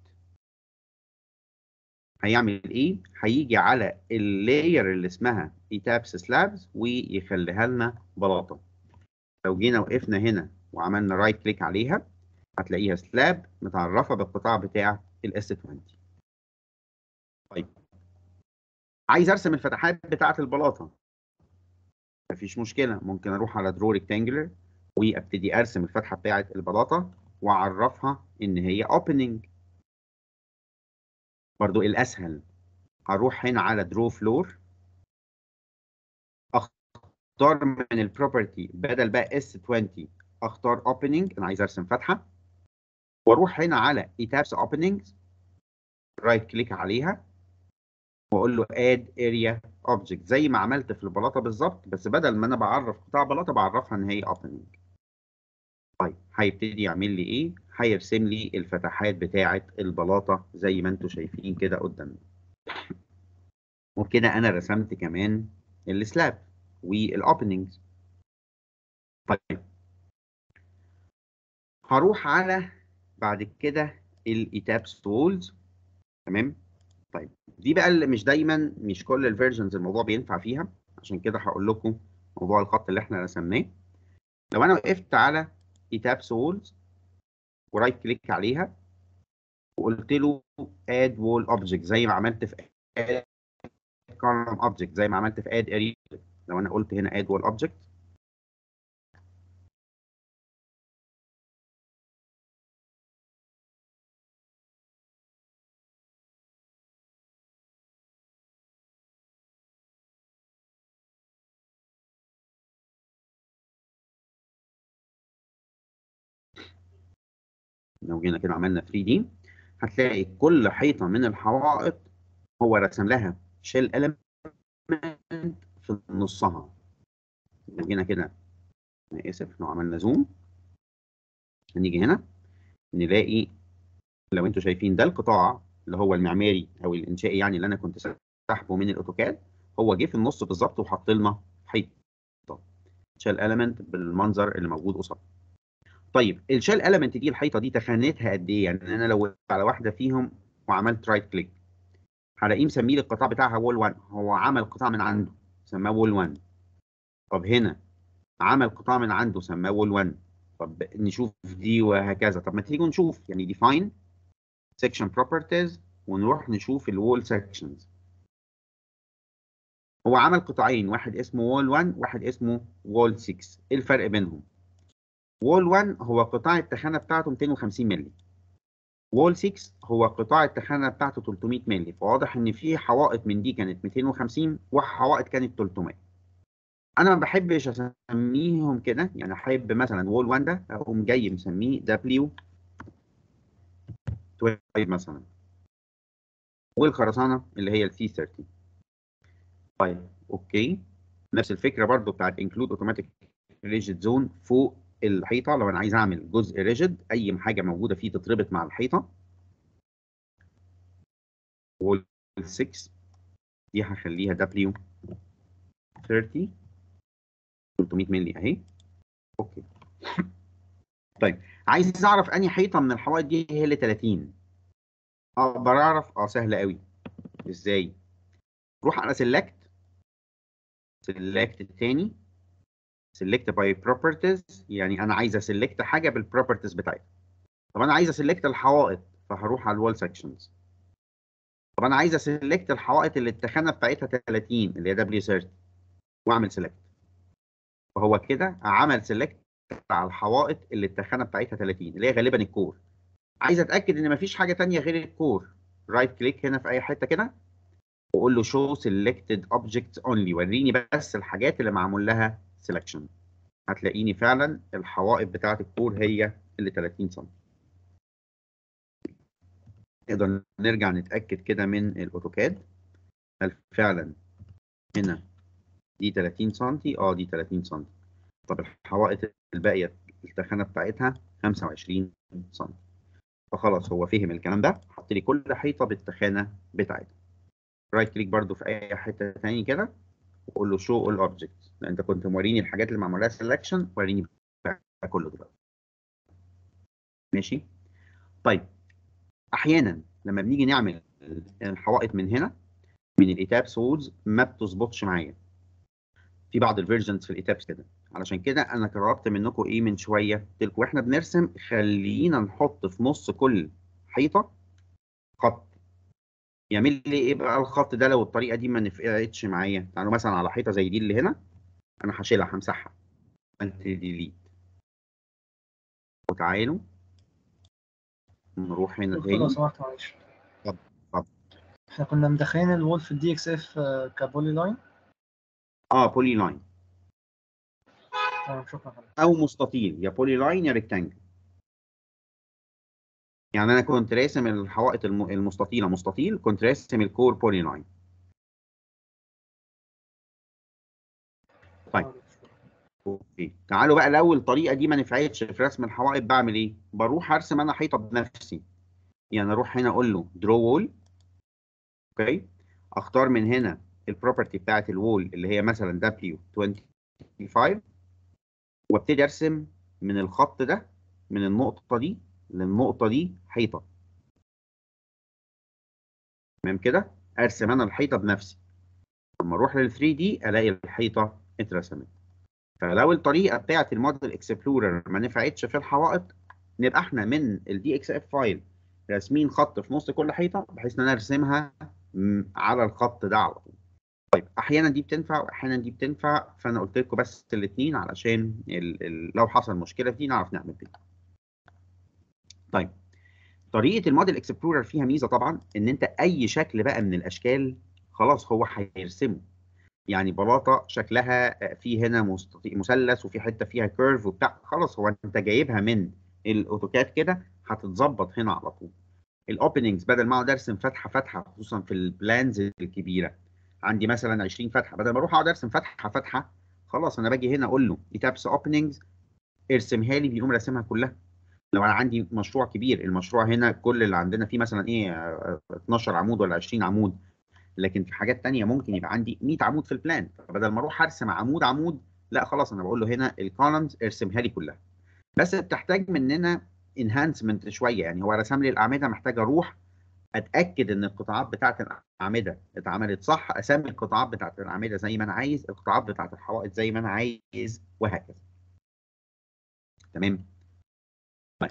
هيعمل ايه هيجي على اللاير اللي اسمها ايتابس سلابز ويخليها لنا بلاطه لو جينا وقفنا هنا وعملنا رايت كليك عليها هتلاقيها سلاب متعرفه بالقطاع بتاع الاس 20 طيب عايز ارسم الفتحات بتاعه البلاطه مفيش مشكله ممكن اروح على درو ريكتانجلر وابتدي ارسم الفتحه بتاعه البلاطه واعرفها ان هي اوبننج برضو الاسهل هروح هنا على درو فلور اختار من البروبرتي بدل بقى اس 20 اختار اوبننج انا عايز ارسم فتحه واروح هنا على ايتابس اوبننجز رايت كليك عليها واقول له اد اريا اوبجكت زي ما عملت في البلاطه بالظبط بس بدل ما انا بعرف قطاع بلاطه بعرفها ان هي اوبننج طيب هيبتدي يعمل لي ايه هيرسم لي الفتحات بتاعه البلاطه زي ما انتم شايفين كده قدامنا وبكده انا رسمت كمان السلاب والاوبننجز طيب هروح على بعد كده الايتابس وولز تمام طيب دي بقى اللي مش دايما مش كل الفيرجنز الموضوع بينفع فيها عشان كده هقول لكم موضوع الخط اللي احنا رسمناه لو انا وقفت على ايتابس وولز ورايت كليك عليها وقلت له اد وول اوبجكت زي ما عملت في اد كولوم اوبجكت زي ما عملت في اد اريا لو انا قلت هنا اد وول اوبجكت لو جينا كده عملنا 3 دي هتلاقي كل حيطه من الحوائط هو رسم لها شيل element في نصها لو جينا كده انا اسف لو عملنا زوم هنيجي هنا نلاقي لو انتوا شايفين ده القطاع اللي هو المعماري او الانشائي يعني اللي انا كنت ساحبه من الاوتوكاد هو جه في النص بالظبط وحط لنا حيطه شيل element بالمنظر اللي موجود قصادنا طيب الشيل element دي الحيطه دي تخانتها قد ايه؟ يعني انا لو على واحده فيهم وعملت رايت كليك هلاقيه مسميه لي القطاع بتاعها وول 1 هو عمل قطاع من عنده سماه وول 1 طب هنا عمل قطاع من عنده سماه وول 1 طب نشوف دي وهكذا طب ما تيجوا نشوف يعني define section properties ونروح نشوف الوول sections هو عمل قطاعين واحد اسمه وول 1 واحد اسمه وول 6 ايه الفرق بينهم وول 1 هو قطاع التخانه بتاعته 250 مللي وول 6 هو قطاع التخانه بتاعته 300 مللي فواضح ان في حوائط من دي كانت 250 وحوائط كانت 300 انا ما بحبش اسميهم كده يعني احب مثلا وول 1 ده اقوم جاي مسميه دبليو 12 مثلا والخرسانه اللي هي السي 30 طيب اوكي نفس الفكره برضو بتاعت انكلود اوتوماتيك ريجيد زون فوق الحيطه لو انا عايز اعمل جزء ريجيد اي حاجه موجوده فيه تتربط مع الحيطه وول 6 دي هخليها دبليو 30 300 مللي اهي اوكي طيب عايز اعرف انهي حيطه من الحوائط دي هي اللي 30 اقدر اعرف اه سهله قوي ازاي روح على سيلكت سيلكت تاني سيلكت باي بروبرتيز يعني انا عايز اسيلكت حاجه بالبروبرتيز بتاعتها طب انا عايز اسيلكت الحوائط فهروح على الوول سكشنز طب انا عايز اسيلكت الحوائط اللي التخانه بتاعتها 30 اللي هي دبليو 30 واعمل سيلكت فهو كده عمل سيلكت على الحوائط اللي التخانه بتاعتها 30 اللي هي غالبا الكور عايز اتاكد ان مفيش حاجه ثانيه غير الكور رايت كليك هنا في اي حته كده واقول له شو سيلكتد اوبجكتس اونلي وريني بس الحاجات اللي معمول لها سيلكشن هتلاقيني فعلا الحوائط بتاعه الكور هي اللي 30 سم نقدر نرجع نتاكد كده من الاوتوكاد هل فعلا هنا دي 30 سم اه دي 30 سم طب الحوائط الباقيه التخانه بتاعتها 25 سم فخلاص هو فهم الكلام ده حط لي كل حيطه بالتخانه بتاعتها رايت كليك برده في اي حته ثاني كده وقول له شو اول اوبجكتس انت كنت موريني الحاجات اللي معمول لها سelection وريني بقى كله دلوقتي ماشي طيب احيانا لما بنيجي نعمل الحوائط من هنا من الايتاب سولز ما بتظبطش معايا في بعض الفيرجنز في الايتابس كده علشان كده انا قربت منكم ايه من شويه قلت لكم واحنا بنرسم خلينا نحط في نص كل حيطه خط يعمل لي ايه بقى الخط ده لو الطريقه دي ما نفعتش معايا تعالوا مثلا على حيطه زي دي اللي هنا انا هشيلها همسحها انت ديليت وتعالوا نروح هنا دكتور لو تاني سمحت معلش اتفضل اتفضل احنا كنا مدخلين الوول في الدي اكس اف كبولي لاين اه بولي لاين تمام شكرا حضرتك او مستطيل يا بولي لاين يا ريكتانجل يعني انا كنت راسم الحوائط الم- المستطيله مستطيل كنت راسم الكور بولي لاين طيب. اوكي تعالوا بقى لو الطريقه دي ما نفعتش في رسم الحوائط بعمل ايه بروح ارسم انا حيطه بنفسي يعني اروح هنا اقول له درو وول اوكي اختار من هنا البروبرتي بتاعه الوول اللي هي مثلا دبليو 25 وابتدي ارسم من الخط ده من النقطه دي للنقطه دي حيطه تمام كده ارسم انا الحيطه بنفسي لما اروح لل 3 دي الاقي الحيطه اترسمت فلو الطريقه بتاعه الموديل اكسبلورر ما نفعتش في الحوائط نبقى احنا من الدي اكس اف فايل راسمين خط في نص كل حيطه بحيث ان انا ارسمها م- على الخط ده على طول طيب احيانا دي بتنفع واحيانا دي بتنفع فانا قلت لكم بس الاثنين علشان ال ال لو حصل مشكله في دي نعرف نعمل كده طيب طريقه الموديل اكسبلورر فيها ميزه طبعا ان انت اي شكل بقى من الاشكال خلاص هو هيرسمه يعني بلاطه شكلها في هنا مستطيل مثلث وفي حته فيها كيرف وبتاع خلاص هو انت جايبها من الاوتوكاد كده هتتظبط هنا على طول الاوبننجز بدل ما اقعد ارسم فتحه فتحه خصوصا في البلانز الكبيره عندي مثلا 20 فتحه بدل ما اروح اقعد ارسم فتحه فتحه خلاص انا باجي هنا اقول له ايتابس اوبننجز ارسمها لي بيقوم راسمها كلها لو انا عندي مشروع كبير المشروع هنا كل اللي عندنا فيه مثلا ايه آه، 12 عمود ولا 20 عمود لكن في حاجات تانية ممكن يبقى عندي 100 عمود في البلان فبدل ما اروح ارسم عمود عمود لا خلاص انا بقول له هنا الكولمز ارسمها لي كلها بس بتحتاج مننا انهانسمنت شويه يعني هو رسم لي الاعمده محتاج اروح اتاكد ان القطاعات بتاعه الاعمده اتعملت صح اسمي القطاعات بتاعه الاعمده زي ما انا عايز القطاعات بتاعه الحوائط زي ما انا عايز وهكذا تمام طيب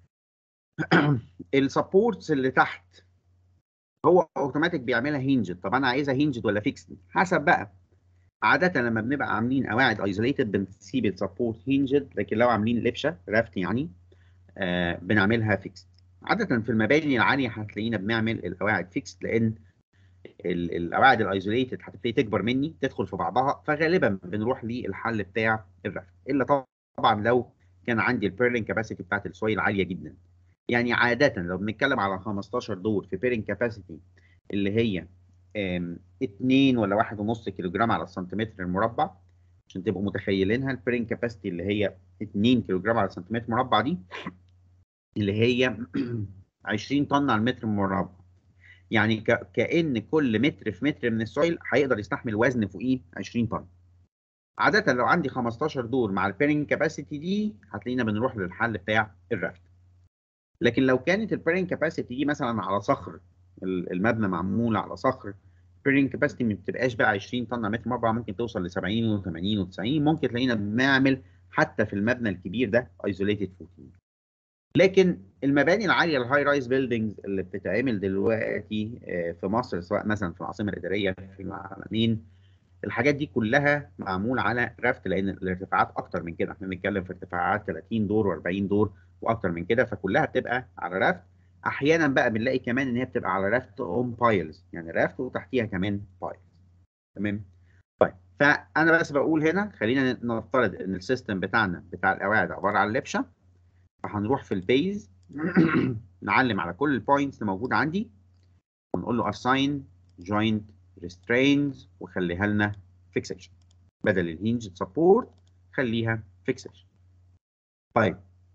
السبورتس اللي تحت هو اوتوماتيك بيعملها هينجد طب انا عايزها هينجد ولا فيكسد حسب بقى عادة لما بنبقى عاملين قواعد ايزوليتد بنسيب السبورت هينجد لكن لو عاملين لبشه رافت يعني آه بنعملها فيكسد عادة في المباني العالية هتلاقينا بنعمل القواعد فيكسد لأن القواعد الايزوليتد هتبتدي تكبر مني تدخل في بعضها فغالبا بنروح للحل بتاع الرفع الا طبعا لو كان عندي البيرلينج كاباسيتي بتاعت السويل عاليه جدا يعني عاده لو بنتكلم على 15 دور في بيرلينج كاباسيتي اللي هي 2 ولا 1.5 كيلو جرام على السنتيمتر المربع عشان تبقوا متخيلينها البيرلينج كاباسيتي اللي هي 2 كيلو جرام على السنتيمتر مربع دي اللي هي 20 طن على المتر المربع يعني كأن كل متر في متر من السويل هيقدر يستحمل وزن فوقيه 20 طن عادة لو عندي 15 دور مع البيرنج كاباسيتي دي هتلاقينا بنروح للحل بتاع الرفت لكن لو كانت البيرنج كاباسيتي دي مثلا على صخر المبنى معمول على صخر البيرنج كاباسيتي ما بتبقاش بقى 20 طن على متر مربع ممكن توصل ل 70 و80 و90 ممكن تلاقينا بنعمل حتى في المبنى الكبير ده ايزوليتد فوتنج لكن المباني العاليه الهاي رايز بيلدينجز اللي بتتعمل دلوقتي في مصر سواء مثلا في العاصمه الاداريه في العالمين الحاجات دي كلها معمول على رفت لان الارتفاعات اكتر من كده احنا بنتكلم في ارتفاعات 30 دور و40 دور واكتر من كده فكلها بتبقى على رفت احيانا بقى بنلاقي كمان ان هي بتبقى على رفت اون بايلز يعني رفت وتحتيها كمان بايلز تمام طيب فانا بس بقول هنا خلينا نفترض ان السيستم بتاعنا بتاع القواعد عباره عن لبشه فهنروح في البيز نعلم على كل البوينتس اللي موجوده عندي ونقول له assign joint restraints وخليها لنا fixation بدل الهينج سبورت خليها fixation طيب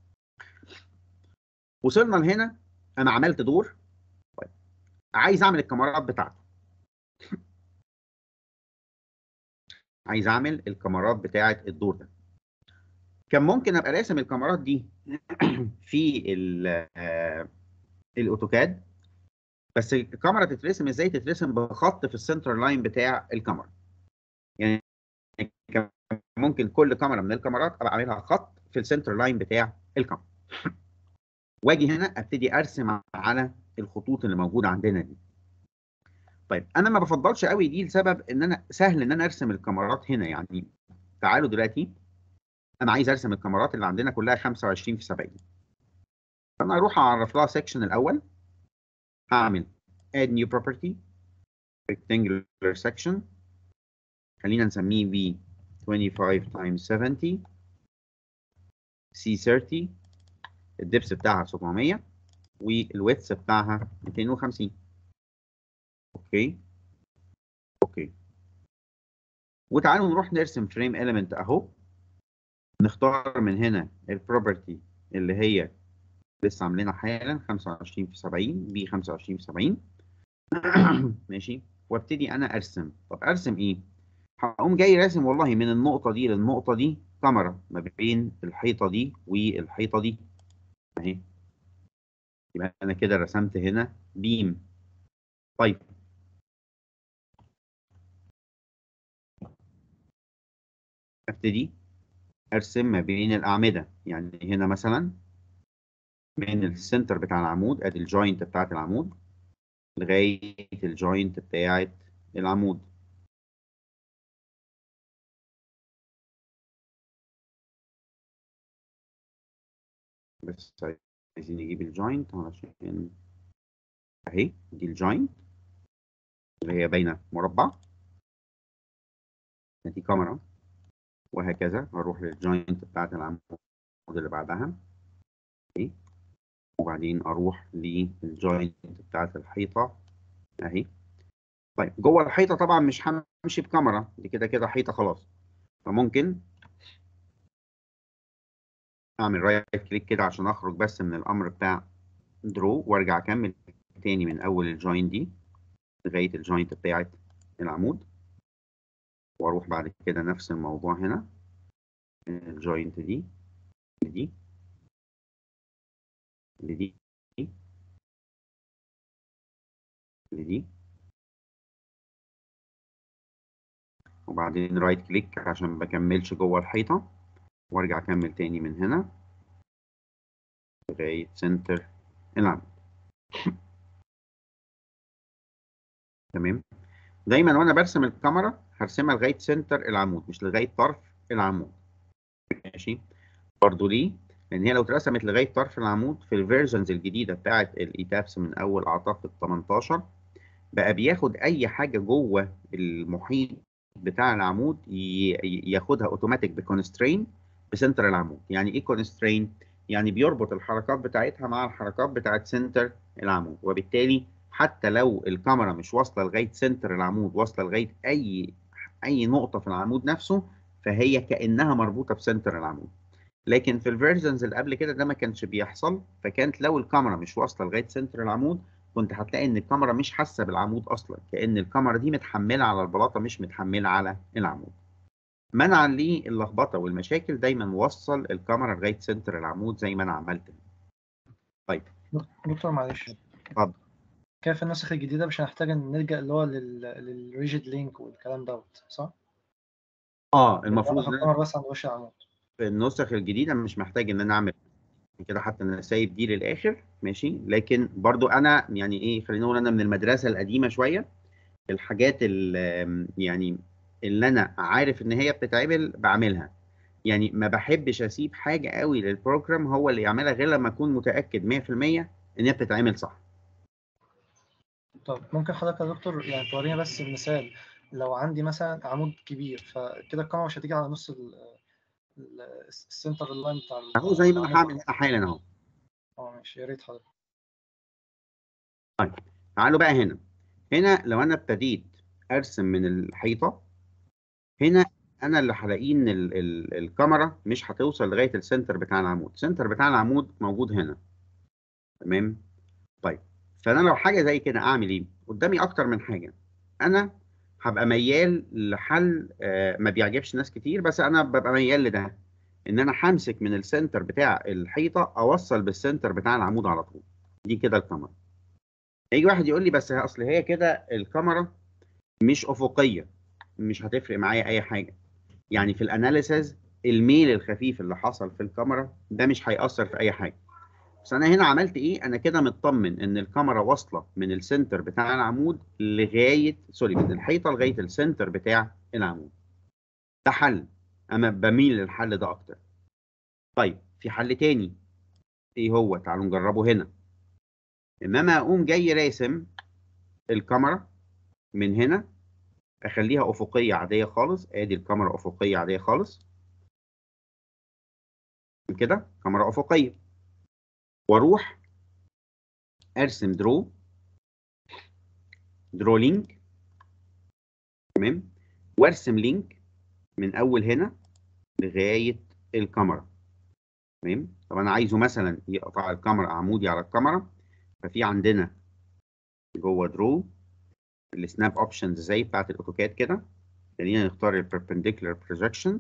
وصلنا لهنا انا عملت دور طيب عايز اعمل الكاميرات بتاعته عايز اعمل الكاميرات بتاعه الدور ده كان ممكن ابقى راسم الكاميرات دي في الاوتوكاد بس الكاميرا تترسم ازاي تترسم بخط في السنتر لاين بتاع الكاميرا يعني ممكن كل كاميرا من الكاميرات ابقى اعملها خط في السنتر لاين بتاع الكاميرا واجي هنا ابتدي ارسم على الخطوط اللي موجوده عندنا دي طيب انا ما بفضلش قوي دي لسبب ان انا سهل ان انا ارسم الكاميرات هنا يعني تعالوا دلوقتي انا عايز ارسم الكاميرات اللي عندنا كلها 25 في 70 فانا اروح اعرف لها سيكشن الاول هعمل add new property rectangular section خلينا نسميه ب 25 times 70 C30 الدبس بتاعها 700 والويتس بتاعها 250 اوكي اوكي وتعالوا نروح نرسم فريم element اهو نختار من هنا البروبرتي اللي هي لسه عاملينها حالا 25 في 70 ب 25 في 70 ماشي وابتدي انا ارسم طب ارسم ايه؟ هقوم جاي راسم والله من النقطه دي للنقطه دي كاميرا ما بين الحيطه دي والحيطه دي اهي يبقى انا كده رسمت هنا بيم طيب ابتدي ارسم ما بين الاعمده يعني هنا مثلا من السنتر بتاع العمود ادي الجوينت بتاعت العمود لغايه الجوينت بتاعت العمود بس عايزين نجيب الجوينت علشان اهي دي الجوينت اللي هي باينه مربع دي كاميرا وهكذا هروح للجوينت بتاعت العمود اللي بعدها اهي وبعدين اروح للجوينت بتاعت الحيطه اهي طيب جوه الحيطه طبعا مش همشي بكاميرا دي كده كده حيطه خلاص فممكن اعمل رايت كليك كده عشان اخرج بس من الامر بتاع درو وارجع اكمل تاني من اول الجوينت دي لغايه الجوينت بتاعت العمود واروح بعد كده نفس الموضوع هنا الجوينت دي دي دي دي وبعدين رايت كليك عشان ما بكملش جوه الحيطة وارجع اكمل تاني من هنا لغاية سنتر العمود تمام دايما وانا برسم الكاميرا هرسمها لغاية سنتر العمود مش لغاية طرف العمود ماشي برضو ليه؟ لان هي لو اترسمت لغاية طرف العمود في الفيرجنز الجديدة بتاعة الايتابس من اول اعتقد 18 بقى بياخد اي حاجة جوه المحيط بتاع العمود ياخدها اوتوماتيك بكونسترين بسنتر العمود يعني ايه كونسترين يعني بيربط الحركات بتاعتها مع الحركات بتاعت سنتر العمود وبالتالي حتى لو الكاميرا مش واصله لغايه سنتر العمود واصله لغايه اي اي نقطه في العمود نفسه فهي كانها مربوطه بسنتر العمود لكن في الفيرجنز اللي قبل كده ده ما كانش بيحصل فكانت لو الكاميرا مش واصله لغايه سنتر العمود كنت هتلاقي ان الكاميرا مش حاسه بالعمود اصلا كان الكاميرا دي متحمله على البلاطه مش متحمله على العمود منعا للخبطه والمشاكل دايما وصل الكاميرا لغايه سنتر العمود زي ما انا عملت طيب دكتور معلش اتفضل كيف النسخ الجديده مش هنحتاج ان نلجا اللي هو للريجيد لينك والكلام دوت صح؟ اه المفروض الكاميرا بس عند وش العمود في النسخ الجديده مش محتاج ان انا اعمل كده حتى انا سايب دي للاخر ماشي لكن برضو انا يعني ايه خلينا نقول انا من المدرسه القديمه شويه الحاجات اللي يعني اللي انا عارف ان هي بتتعمل بعملها يعني ما بحبش اسيب حاجه قوي للبروجرام هو اللي يعملها غير لما اكون متاكد 100% ان هي بتتعمل صح طب ممكن حضرتك يا دكتور يعني تورينا بس مثال لو عندي مثلا عمود كبير فكده الكاميرا مش هتيجي على نص السنتر اللاين بتاع اهو زي ما انا هعمل هنا حالا اهو اه ماشي يا ريت حضرتك طيب تعالوا بقى هنا هنا لو انا ابتديت ارسم من الحيطه هنا انا اللي هلاقيه ان ال ال الكاميرا مش هتوصل لغايه السنتر بتاع العمود السنتر بتاع العمود موجود هنا تمام طيب فانا لو حاجه زي كده اعمل ايه قدامي اكتر من حاجه انا هبقى ميال لحل آه ما بيعجبش ناس كتير بس انا ببقى ميال لده ان انا همسك من السنتر بتاع الحيطه اوصل بالسنتر بتاع العمود على طول دي كده الكاميرا يجي واحد يقول لي بس اصل هي كده الكاميرا مش افقيه مش هتفرق معايا اي حاجه يعني في الاناليسز الميل الخفيف اللي حصل في الكاميرا ده مش هيأثر في اي حاجه بس انا هنا عملت ايه انا كده مطمن ان الكاميرا واصله من السنتر بتاع العمود لغايه سوري من الحيطه لغايه السنتر بتاع العمود ده حل انا بميل للحل ده اكتر طيب في حل تاني ايه هو تعالوا نجربه هنا انما اقوم جاي راسم الكاميرا من هنا اخليها افقيه عاديه خالص ادي الكاميرا افقيه عاديه خالص كده كاميرا افقيه واروح ارسم درو درو لينك تمام وارسم لينك من اول هنا لغايه الكاميرا تمام طب انا عايزه مثلا يقطع الكاميرا عمودي على الكاميرا ففي عندنا جوه درو السناب اوبشنز زي بتاعت الاوتوكاد كده خلينا نختار البربنديكولار بروجكشن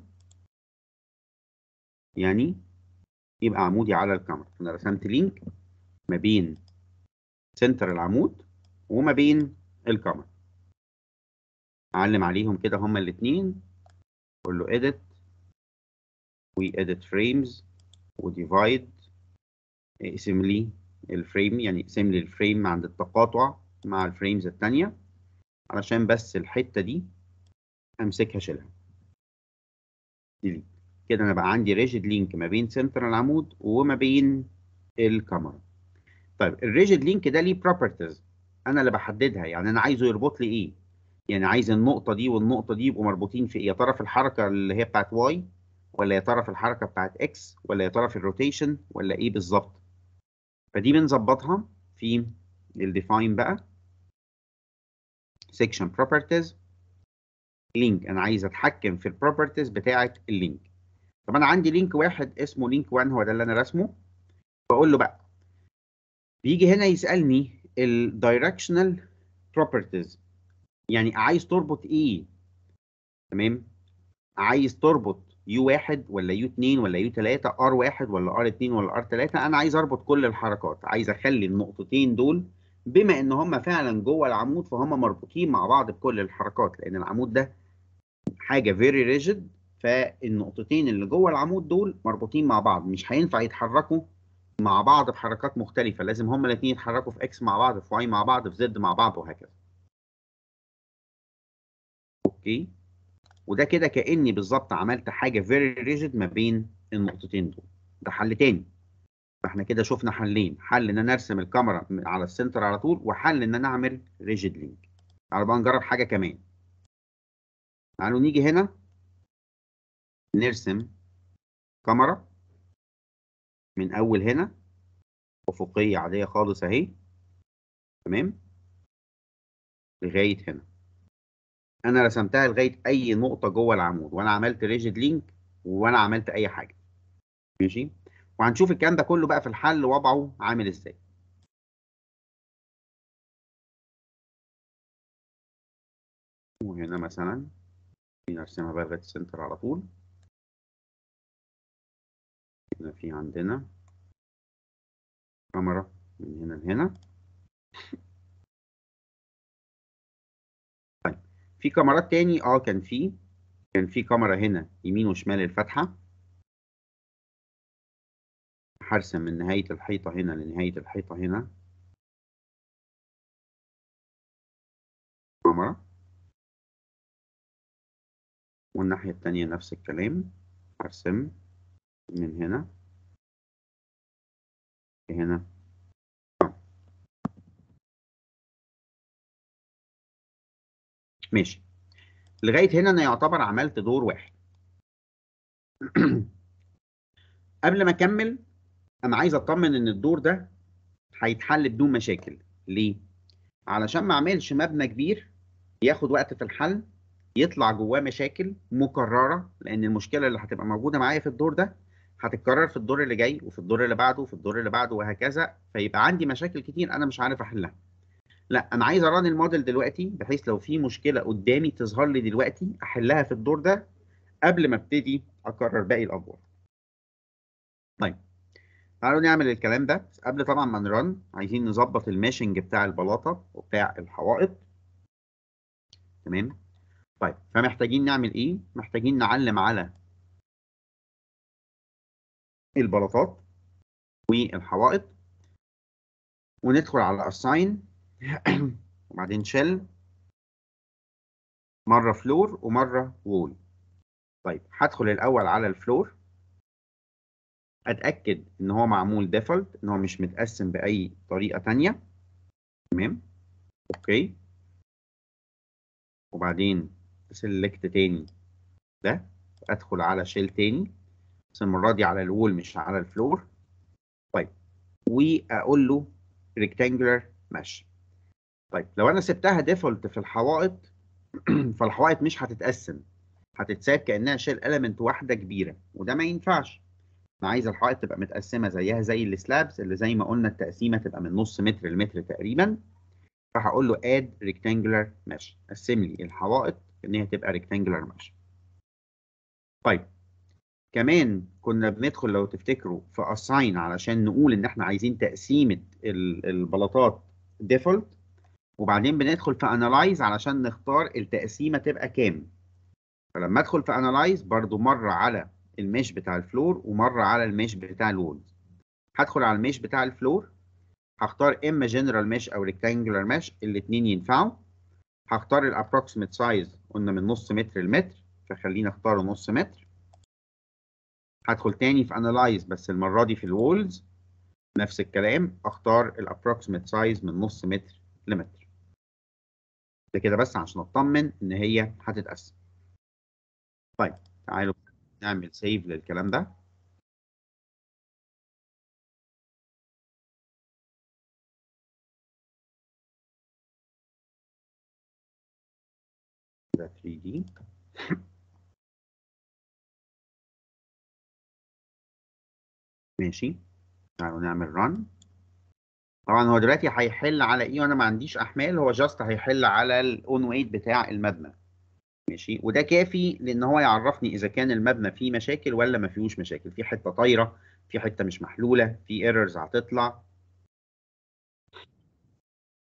يعني يبقى عمودي على الكاميرا انا رسمت لينك ما بين سنتر العمود وما بين الكاميرا اعلم عليهم كده هما الاثنين اقول له edit و edit frames و divide اقسم لي الفريم يعني اقسم لي الفريم عند التقاطع مع الفريمز الثانيه علشان بس الحته دي امسكها اشيلها ديليت كده انا بقى عندي ريجيد لينك ما بين سنتر العمود وما بين الكاميرا طيب الريجيد لينك ده ليه بروبرتيز انا اللي بحددها يعني انا عايزه يربط لي ايه يعني عايز النقطه دي والنقطه دي يبقوا مربوطين في ايه يا ترى في الحركه اللي هي بتاعت واي ولا يا ترى في الحركه بتاعت اكس ولا يا ترى في الروتيشن ولا ايه بالظبط فدي بنظبطها في الديفاين بقى section properties link انا عايز اتحكم في البروبرتيز بتاعه اللينك طب انا عندي لينك واحد اسمه لينك 1 هو ده اللي انا راسمه بقول له بقى بيجي هنا يسالني الدايركشنال بروبرتيز يعني عايز تربط ايه تمام عايز تربط يو واحد ولا يو 2 ولا يو 3 ار واحد ولا ار 2 ولا ار 3 انا عايز اربط كل الحركات عايز اخلي النقطتين دول بما ان هم فعلا جوه العمود فهم مربوطين مع بعض بكل الحركات لان العمود ده حاجه فيري ريجيد فالنقطتين اللي جوه العمود دول مربوطين مع بعض مش هينفع يتحركوا مع بعض بحركات مختلفه لازم هما الاثنين يتحركوا في اكس مع بعض في واي مع بعض في زد مع بعض وهكذا اوكي وده كده كاني بالظبط عملت حاجه فيري ريجيد ما بين النقطتين دول ده حل تاني فاحنا كده شفنا حلين حل ان انا ارسم الكاميرا على السنتر على طول وحل ان انا اعمل ريجيد لينك تعالوا بقى نجرب حاجه كمان تعالوا نيجي هنا نرسم كاميرا من اول هنا افقيه عاديه خالص اهي تمام لغايه هنا انا رسمتها لغايه اي نقطه جوه العمود وانا عملت ريجيد لينك وانا عملت اي حاجه ماشي وهنشوف الكلام ده كله بقى في الحل وضعه عامل ازاي وهنا مثلا نرسمها بقى لغايه السنتر على طول هنا في عندنا كاميرا من هنا لهنا طيب في كاميرات تاني اه كان في كان في كاميرا هنا يمين وشمال الفتحه هرسم من نهاية الحيطة هنا لنهاية الحيطة هنا كاميرا والناحية التانية نفس الكلام هرسم من هنا هنا ماشي لغاية هنا أنا يعتبر عملت دور واحد قبل ما أكمل انا عايز اطمن ان الدور ده هيتحل بدون مشاكل ليه علشان ما اعملش مبنى كبير ياخد وقت في الحل يطلع جواه مشاكل مكرره لان المشكله اللي هتبقى موجوده معايا في الدور ده هتتكرر في الدور اللي جاي وفي الدور اللي بعده وفي الدور اللي بعده وهكذا فيبقى عندي مشاكل كتير انا مش عارف احلها لا انا عايز اران الموديل دلوقتي بحيث لو في مشكله قدامي تظهر لي دلوقتي احلها في الدور ده قبل ما ابتدي اكرر باقي الادوار طيب تعالوا نعمل الكلام ده بس قبل طبعا ما نرن عايزين نظبط الماشنج بتاع البلاطه وبتاع الحوائط تمام طيب فمحتاجين نعمل ايه محتاجين نعلم على البلاطات والحوائط وندخل على assign وبعدين شيل مره فلور ومره وول طيب هدخل الاول على الفلور اتاكد ان هو معمول ديفولت ان هو مش متقسم باي طريقه تانية تمام اوكي وبعدين سيلكت تاني ده ادخل على شيل تاني بس المره دي على الوول مش على الفلور طيب واقول له rectangular mesh طيب لو انا سبتها ديفولت في الحوائط فالحوائط مش هتتقسم هتتساب كانها شيل element واحده كبيره وده ما ينفعش انا عايز الحوائط تبقى متقسمه زيها زي السلابس اللي زي ما قلنا التقسيمه تبقى من نص متر لمتر تقريبا فهقول له add rectangular mesh قسم لي الحوائط ان هي تبقى rectangular mesh طيب كمان كنا بندخل لو تفتكروا في assign علشان نقول ان احنا عايزين تقسيمه البلاطات default وبعدين بندخل في analyze علشان نختار التقسيمه تبقى كام فلما ادخل في analyze برضو مره على الميش بتاع الفلور ومره على الميش بتاع الوولز هدخل على الميش بتاع الفلور هختار اما جنرال ميش او ريكتانجولار ميش الاثنين ينفعوا هختار الابروكسيمت سايز قلنا من نص متر لمتر فخلينا اختاره نص متر هدخل تاني في انالايز بس المره دي في الوولز نفس الكلام اختار الابروكسيمت سايز من نص متر لمتر ده كده بس عشان اطمن ان هي هتتقسم طيب تعالوا نعمل سيف للكلام ده ده 3D ماشي تعالوا نعمل رن طبعا هو دلوقتي هيحل على ايه وانا ما عنديش احمال هو جاست هيحل على الاون ويت بتاع المبنى ماشي وده كافي لان هو يعرفني اذا كان المبنى فيه مشاكل ولا ما فيهوش مشاكل في حته طايره في حته مش محلوله في ايرورز هتطلع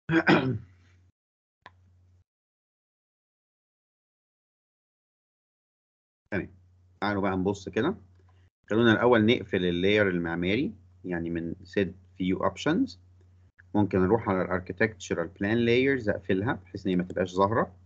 تمام تعالوا بقى نبص كده خلونا الاول نقفل اللاير المعماري يعني من set view options ممكن اروح على الاركتكتشرال بلان لايرز اقفلها بحيث ان هي ما تبقاش ظاهره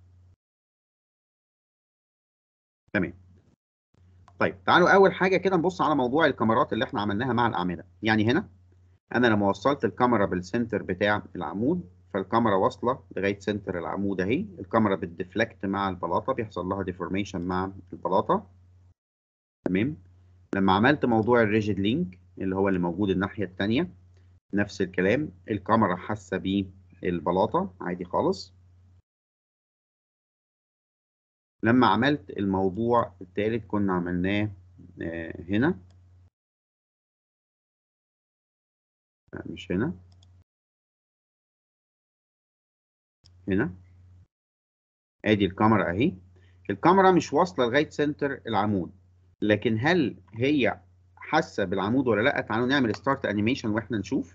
تمام طيب تعالوا اول حاجه كده نبص على موضوع الكاميرات اللي احنا عملناها مع الاعمده يعني هنا انا لما وصلت الكاميرا بالسنتر بتاع العمود فالكاميرا واصله لغايه سنتر العمود اهي الكاميرا بتديفلكت مع البلاطه بيحصل لها ديفورميشن مع البلاطه تمام لما عملت موضوع الريجيد لينك اللي هو اللي موجود الناحيه الثانيه نفس الكلام الكاميرا حاسه بالبلاطه عادي خالص لما عملت الموضوع الثالث كنا عملناه آه، هنا لا، مش هنا هنا ادي الكاميرا اهي الكاميرا مش واصله لغايه سنتر العمود لكن هل هي حاسه بالعمود ولا لا تعالوا نعمل ستارت انيميشن واحنا نشوف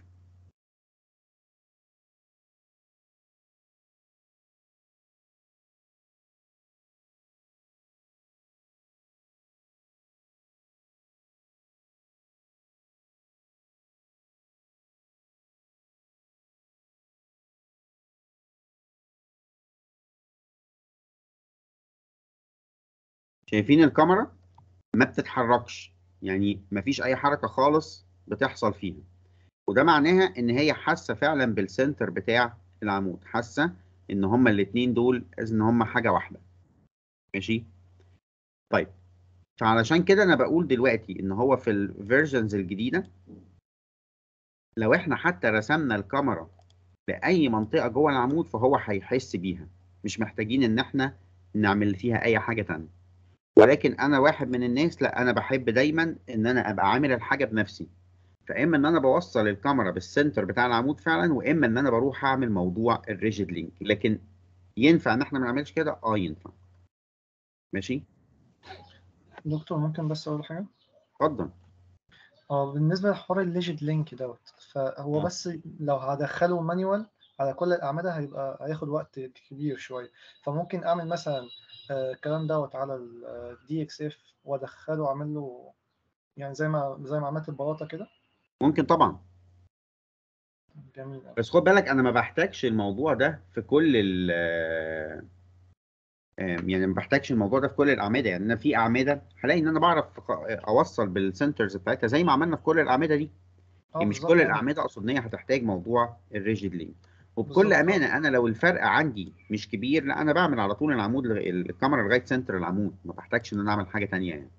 شايفين الكاميرا ما بتتحركش يعني ما فيش اي حركه خالص بتحصل فيها وده معناها ان هي حاسه فعلا بالسنتر بتاع العمود حاسه ان هما الاثنين دول ان هما حاجه واحده ماشي طيب فعلشان كده انا بقول دلوقتي ان هو في الفيرجنز الجديده لو احنا حتى رسمنا الكاميرا لاي منطقه جوه العمود فهو هيحس بيها مش محتاجين ان احنا نعمل فيها اي حاجه تانية ولكن انا واحد من الناس لا انا بحب دايما ان انا ابقى عامل الحاجه بنفسي فاما ان انا بوصل الكاميرا بالسنتر بتاع العمود فعلا واما ان انا بروح اعمل موضوع الريجيد لينك لكن ينفع ان احنا ما نعملش كده اه ينفع ماشي دكتور ممكن بس اقول حاجه اتفضل اه بالنسبه لحوار الليجيد لينك دوت فهو آه. بس لو هدخله مانيوال على كل الاعمده هيبقى هياخد وقت كبير شويه فممكن اعمل مثلا آه، الكلام دوت على الدي اكس اف وادخله اعمل له يعني زي ما زي ما عملت البلاطه كده ممكن طبعا جميل أوي. بس خد بالك انا ما بحتاجش الموضوع ده في كل ال آه، يعني ما بحتاجش الموضوع ده في كل الاعمده يعني انا في اعمده هلاقي ان انا بعرف اوصل بالسنترز بتاعتها زي ما عملنا في كل الاعمده دي اه يعني مش بالظبط كل يعني الاعمده اقصد ان هي هتحتاج موضوع الريجيد لينك وبكل بالظبط. امانه انا لو الفرق عندي مش كبير لا انا بعمل على طول العمود لغ- الكاميرا لغايه سنتر العمود ما بحتاجش ان انا اعمل حاجه تانية يعني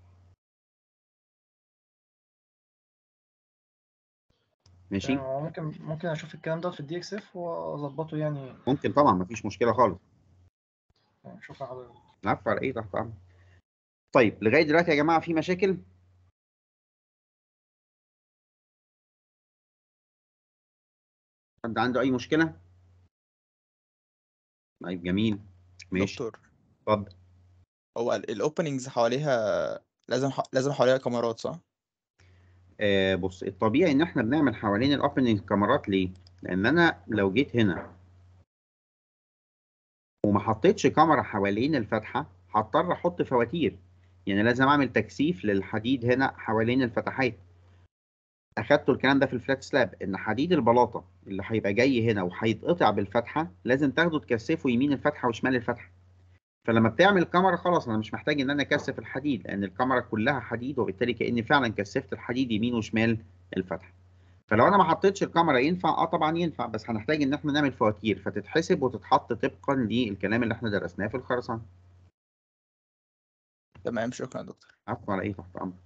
ماشي يعني هو ممكن ممكن اشوف الكلام ده في الدي اكس اف واظبطه يعني ممكن طبعا ما فيش مشكله خالص شكرا حضرتك العفو على ايه تحت امر طيب لغايه دلوقتي يا جماعه في مشاكل حد عنده اي مشكله طيب جميل ماشي دكتور اتفضل هو الاوبننجز حواليها لازم ح... لازم حواليها كاميرات صح؟ آه بص الطبيعي ان احنا بنعمل حوالين الاوبننج كاميرات ليه؟ لان انا لو جيت هنا وما حطيتش كاميرا حوالين الفتحه هضطر احط فواتير يعني لازم اعمل تكثيف للحديد هنا حوالين الفتحات اخدتوا الكلام ده في الفلات سلاب ان حديد البلاطه اللي هيبقى جاي هنا وهيتقطع بالفتحه لازم تاخده تكثفه يمين الفتحه وشمال الفتحه فلما بتعمل كاميرا خلاص انا مش محتاج ان انا اكثف الحديد لان الكاميرا كلها حديد وبالتالي كاني فعلا كثفت الحديد يمين وشمال الفتحه فلو انا ما حطيتش الكاميرا ينفع اه طبعا ينفع بس هنحتاج ان احنا نعمل فواتير فتتحسب وتتحط طبقا للكلام اللي احنا درسناه في الخرسانه تمام شكرا يا دكتور عفوا على ايه تحت امر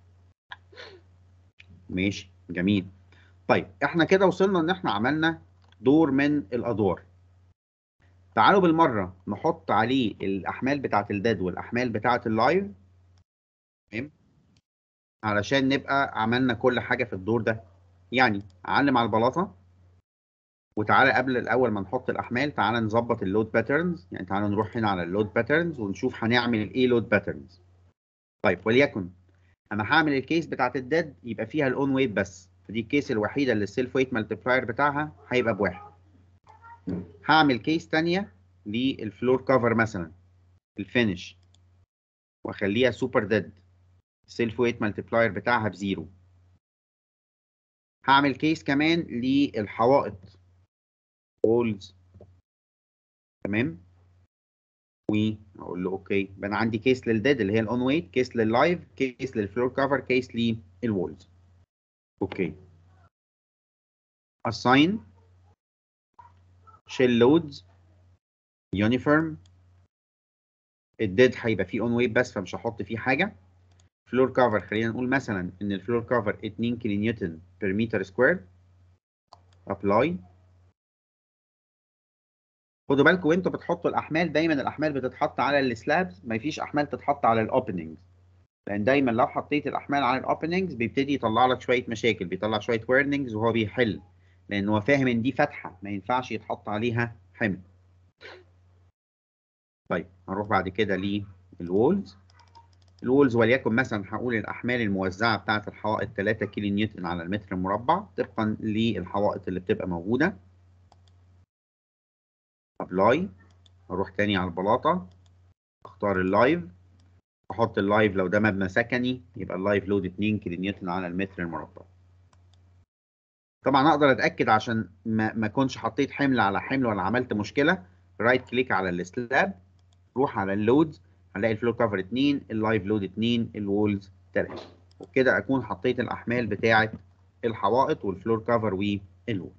ماشي جميل طيب احنا كده وصلنا ان احنا عملنا دور من الادوار تعالوا بالمره نحط عليه الاحمال بتاعه الداد والاحمال بتاعه اللايف تمام علشان نبقى عملنا كل حاجه في الدور ده يعني علم على البلاطه وتعالى قبل الاول ما نحط الاحمال تعالى نظبط اللود باترنز يعني تعالى نروح هنا على اللود باترنز ونشوف هنعمل ايه لود باترنز طيب وليكن انا هعمل الكيس بتاعت الداد يبقى فيها الاون ويت بس فدي الكيس الوحيده اللي السيلف ويت مالتبلاير بتاعها هيبقى بواحد هعمل كيس تانية للفلور كفر مثلا الفينش واخليها سوبر ديد السيلف ويت مالتيبلاير بتاعها بزيرو هعمل كيس كمان للحوائط وولز تمام واقول له اوكي يبقى انا عندي كيس للديد اللي هي الاون ويت كيس لللايف كيس للفلور كفر كيس للوولز اوكي assign shell loads uniform الديد هيبقى فيه اون ويت بس فمش هحط فيه حاجه فلور كفر خلينا نقول مثلا ان الفلور كفر 2 كيلو نيوتن بير متر سكوير ابلاي خدوا بالكم وانتوا بتحطوا الاحمال دايما الاحمال بتتحط على السلابس ما فيش احمال تتحط على الاوبننجز لان دايما لو حطيت الاحمال على الاوبننجز بيبتدي يطلع لك شويه مشاكل بيطلع شويه ويرنينجز وهو بيحل لان هو فاهم ان دي فتحه ما ينفعش يتحط عليها حمل طيب هنروح بعد كده للوولز الوولز وليكن مثلا هقول الاحمال الموزعه بتاعه الحوائط 3 كيلو نيوتن على المتر المربع طبقا للحوائط اللي بتبقى موجوده ابلاي اروح تاني على البلاطه اختار اللايف احط اللايف لو ده مبنى سكني يبقى اللايف لود 2 كيلو نيوتن على المتر المربع طبعا اقدر اتاكد عشان ما ما اكونش حطيت حمل على حمل ولا عملت مشكله رايت كليك على السلاب روح على اللودز هنلاقي الفلور كفر 2 اللايف لود 2 الوولز 3 وبكده اكون حطيت الاحمال بتاعه الحوائط والفلور كفر والوولز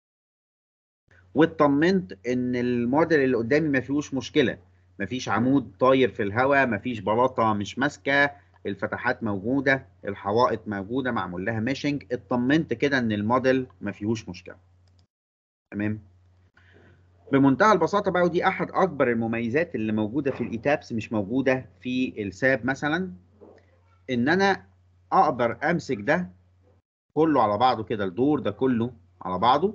واطمنت ان الموديل اللي قدامي ما فيهوش مشكله ما فيش عمود طاير في الهواء ما فيش بلاطه مش ماسكه الفتحات موجوده الحوائط موجوده معمول لها ميشنج اطمنت كده ان الموديل ما فيهوش مشكله تمام بمنتهى البساطه بقى ودي احد اكبر المميزات اللي موجوده في الايتابس مش موجوده في الساب مثلا ان انا اقدر امسك ده كله على بعضه كده الدور ده كله على بعضه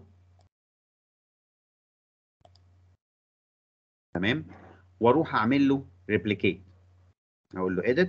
تمام واروح اعمل له ريبليكيت اقول له edit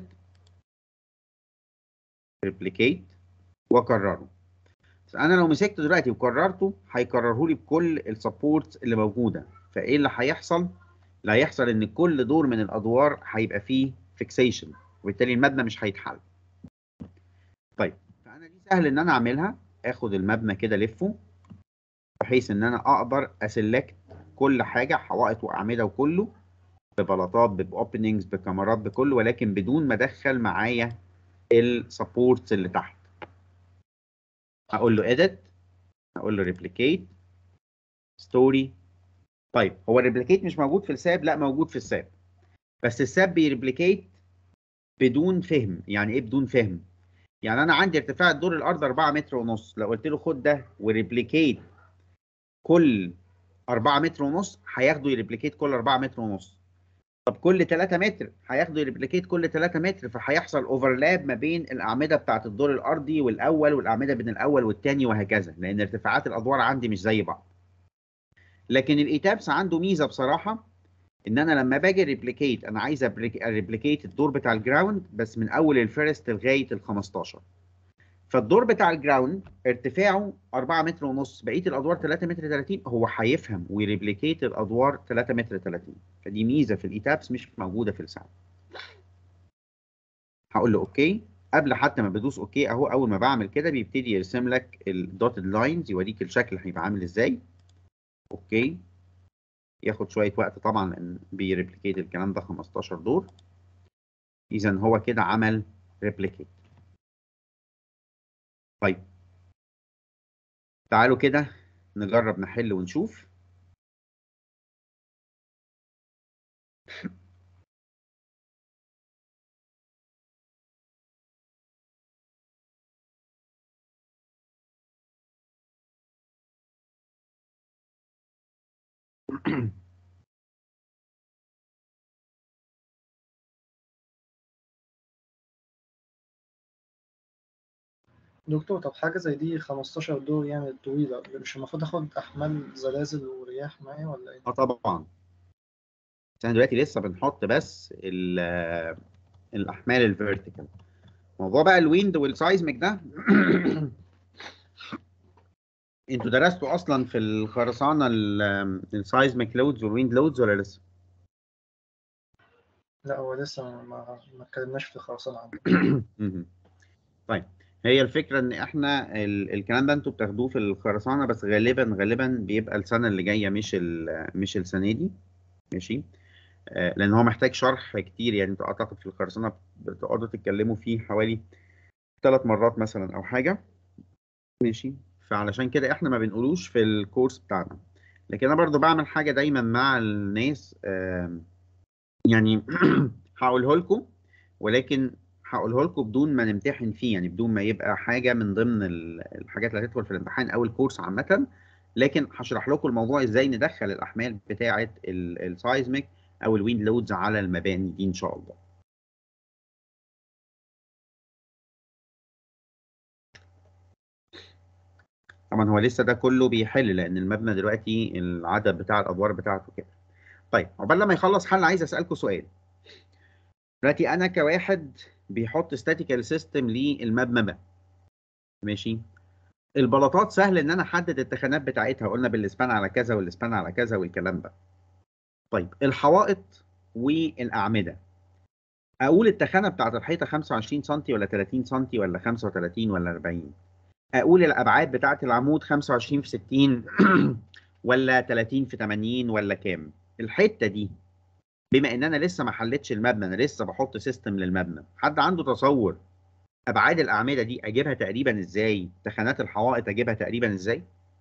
ريبليكيت واكرره بس انا لو مسكته دلوقتي وكررته هيكرره لي بكل السبورتس اللي موجوده فايه اللي هيحصل اللي هيحصل ان كل دور من الادوار هيبقى فيه فيكسيشن وبالتالي المبنى مش هيتحل طيب فانا دي سهل ان انا اعملها اخد المبنى كده الفه بحيث ان انا اقدر اسلكت كل حاجه حوائط واعمده وكله ببلاطات باوبننجز بكاميرات بكله ولكن بدون ما ادخل معايا السبورتس اللي تحت هقول له edit هقول له replicate story طيب هو الريبليكيت مش موجود في الساب لا موجود في الساب بس الساب بيريبليكيت بدون فهم يعني ايه بدون فهم يعني انا عندي ارتفاع الدور الارض 4 متر ونص لو قلت له خد ده وريبليكيت كل 4 متر ونص هياخده يريبليكيت كل 4 متر ونص طب كل 3 متر هياخده يريبليكيت كل 3 متر فهيحصل اوفرلاب ما بين الاعمده بتاعه الدور الارضي والاول والاعمده بين الاول والثاني وهكذا لان ارتفاعات الادوار عندي مش زي بعض لكن الايتابس عنده ميزه بصراحه ان انا لما باجي ريبليكيت انا عايز ريبليكيت الدور بتاع الجراوند بس من اول الفيرست لغايه ال 15 فالدور بتاع الجراوند ارتفاعه 4 متر ونص بقيه الادوار 3 متر 30 هو هيفهم ويريبليكيت الادوار 3 متر 30 فدي ميزه في الايتابس مش موجوده في الساعه هقول له اوكي قبل حتى ما بدوس اوكي اهو اول ما بعمل كده بيبتدي يرسم لك الدوتد لاينز يوريك الشكل هيبقى عامل ازاي اوكي ياخد شويه وقت طبعا لان بيريبليكيت الكلام ده 15 دور اذا هو كده عمل ريبليكيت طيب تعالوا كده نجرب نحل ونشوف دكتور طب حاجة زي دي 15 دور يعني طويلة مش المفروض اخد احمال زلازل ورياح معايا ولا ايه؟ اه طبعا بس احنا دلوقتي لسه بنحط بس ال- الاحمال الفيرتيكال موضوع بقى الويند والسايزميك ده انتوا درستوا اصلا في الخرسانه السايزميك لودز والويند لودز ولا لسه؟ لا هو لسه ما ما ما اتكلمناش في الخرسانة عنه مهم. طيب هي الفكره ان احنا ال- الكلام ده انتوا بتاخدوه في الخرسانه بس غالبا غالبا بيبقى السنه اللي جايه مش ال- مش السنه دي ماشي آه، لان هو محتاج شرح كتير يعني انتوا اعتقد في الخرسانه بتقعدوا تتكلموا فيه حوالي ثلاث مرات مثلا او حاجه ماشي فعلشان كده احنا ما بنقولوش في الكورس بتاعنا لكن انا برضو بعمل حاجه دايما مع الناس آم، يعني هقوله لكم ولكن هقوله لكم بدون ما نمتحن فيه يعني بدون ما يبقى حاجه من ضمن ال- الحاجات اللي هتدخل في الامتحان او الكورس عامه لكن هشرح لكم الموضوع ازاي ندخل الاحمال بتاعه ال- السايزميك او الويند لودز على المباني دي ان شاء الله طبعا هو لسه ده كله بيحل لان المبنى دلوقتي العدد بتاع الادوار بتاعته كده طيب عقبال لما يخلص حل عايز اسالكم سؤال دلوقتي انا كواحد بيحط statical سيستم للمبنى ده ماشي البلاطات سهل ان انا احدد التخانات بتاعتها قلنا بالاسبان على كذا والاسبان على كذا والكلام ده طيب الحوائط والاعمده اقول التخانه بتاعت الحيطه 25 سم ولا 30 سم ولا 35 ولا 40 اقول الابعاد بتاعت العمود 25 في 60 ولا 30 في 80 ولا كام الحته دي بما ان انا لسه ما حلتش المبنى انا لسه بحط سيستم للمبنى حد عنده تصور ابعاد الاعمده دي اجيبها تقريبا ازاي تخانات الحوائط اجيبها تقريبا ازاي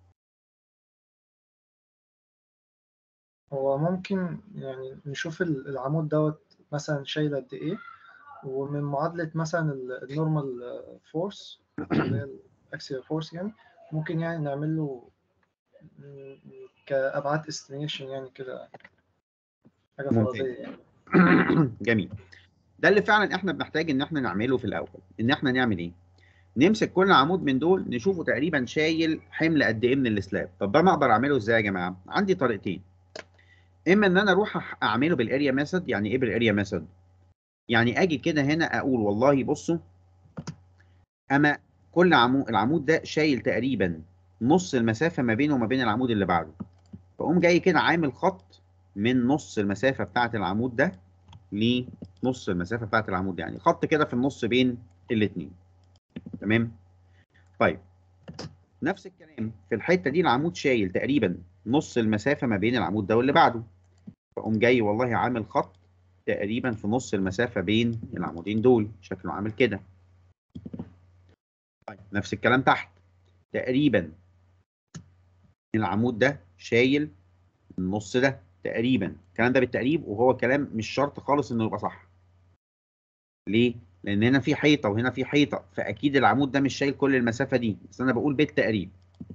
هو ممكن يعني نشوف ال- العمود دوت مثلا شايل قد ايه ومن معادلة مثلا النورمال فورس اللي هي الاكسيال فورس يعني ممكن يعني نعمل له م- كأبعاد استيميشن يعني كده حاجة ممتاز. فرضية يعني جميل ده اللي فعلا احنا بنحتاج ان احنا نعمله في الاول ان احنا نعمل ايه نمسك كل عمود من دول نشوفه تقريبا شايل حمل قد ايه من السلاب طب ده انا اقدر اعمله ازاي يا جماعه عندي طريقتين اما ان انا اروح أح- اعمله بالاريا ميثود يعني ايه بالاريا ميثود يعني اجي كده هنا اقول والله بصوا انا كل عمود العمود ده شايل تقريبا نص المسافه ما بينه وما بين العمود اللي بعده فاقوم جاي كده عامل خط من نص المسافه بتاعه العمود ده لنص المسافه بتاعه العمود ده يعني خط كده في النص بين الاثنين تمام طيب نفس الكلام في الحته دي العمود شايل تقريبا نص المسافه ما بين العمود ده واللي بعده فاقوم جاي والله عامل خط تقريبا في نص المسافه بين العمودين دول شكله عامل كده طيب نفس الكلام تحت تقريبا العمود ده شايل النص ده تقريبا الكلام ده بالتقريب وهو كلام مش شرط خالص انه يبقى صح ليه لان هنا في حيطه وهنا في حيطه فاكيد العمود ده مش شايل كل المسافه دي بس انا بقول بالتقريب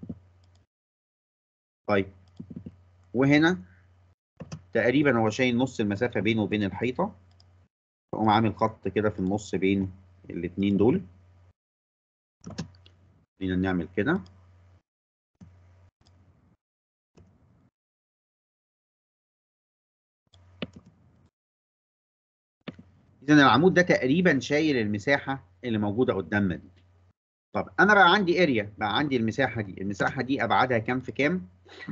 طيب وهنا تقريبا هو شايل نص المسافه بينه وبين الحيطه فاقوم عامل خط كده في النص بين الاتنين دول خلينا نعمل كده اذا العمود ده تقريبا شايل المساحه اللي موجوده قدامنا دي طب انا بقى عندي اريا بقى عندي المساحه دي المساحه دي ابعادها كام في كام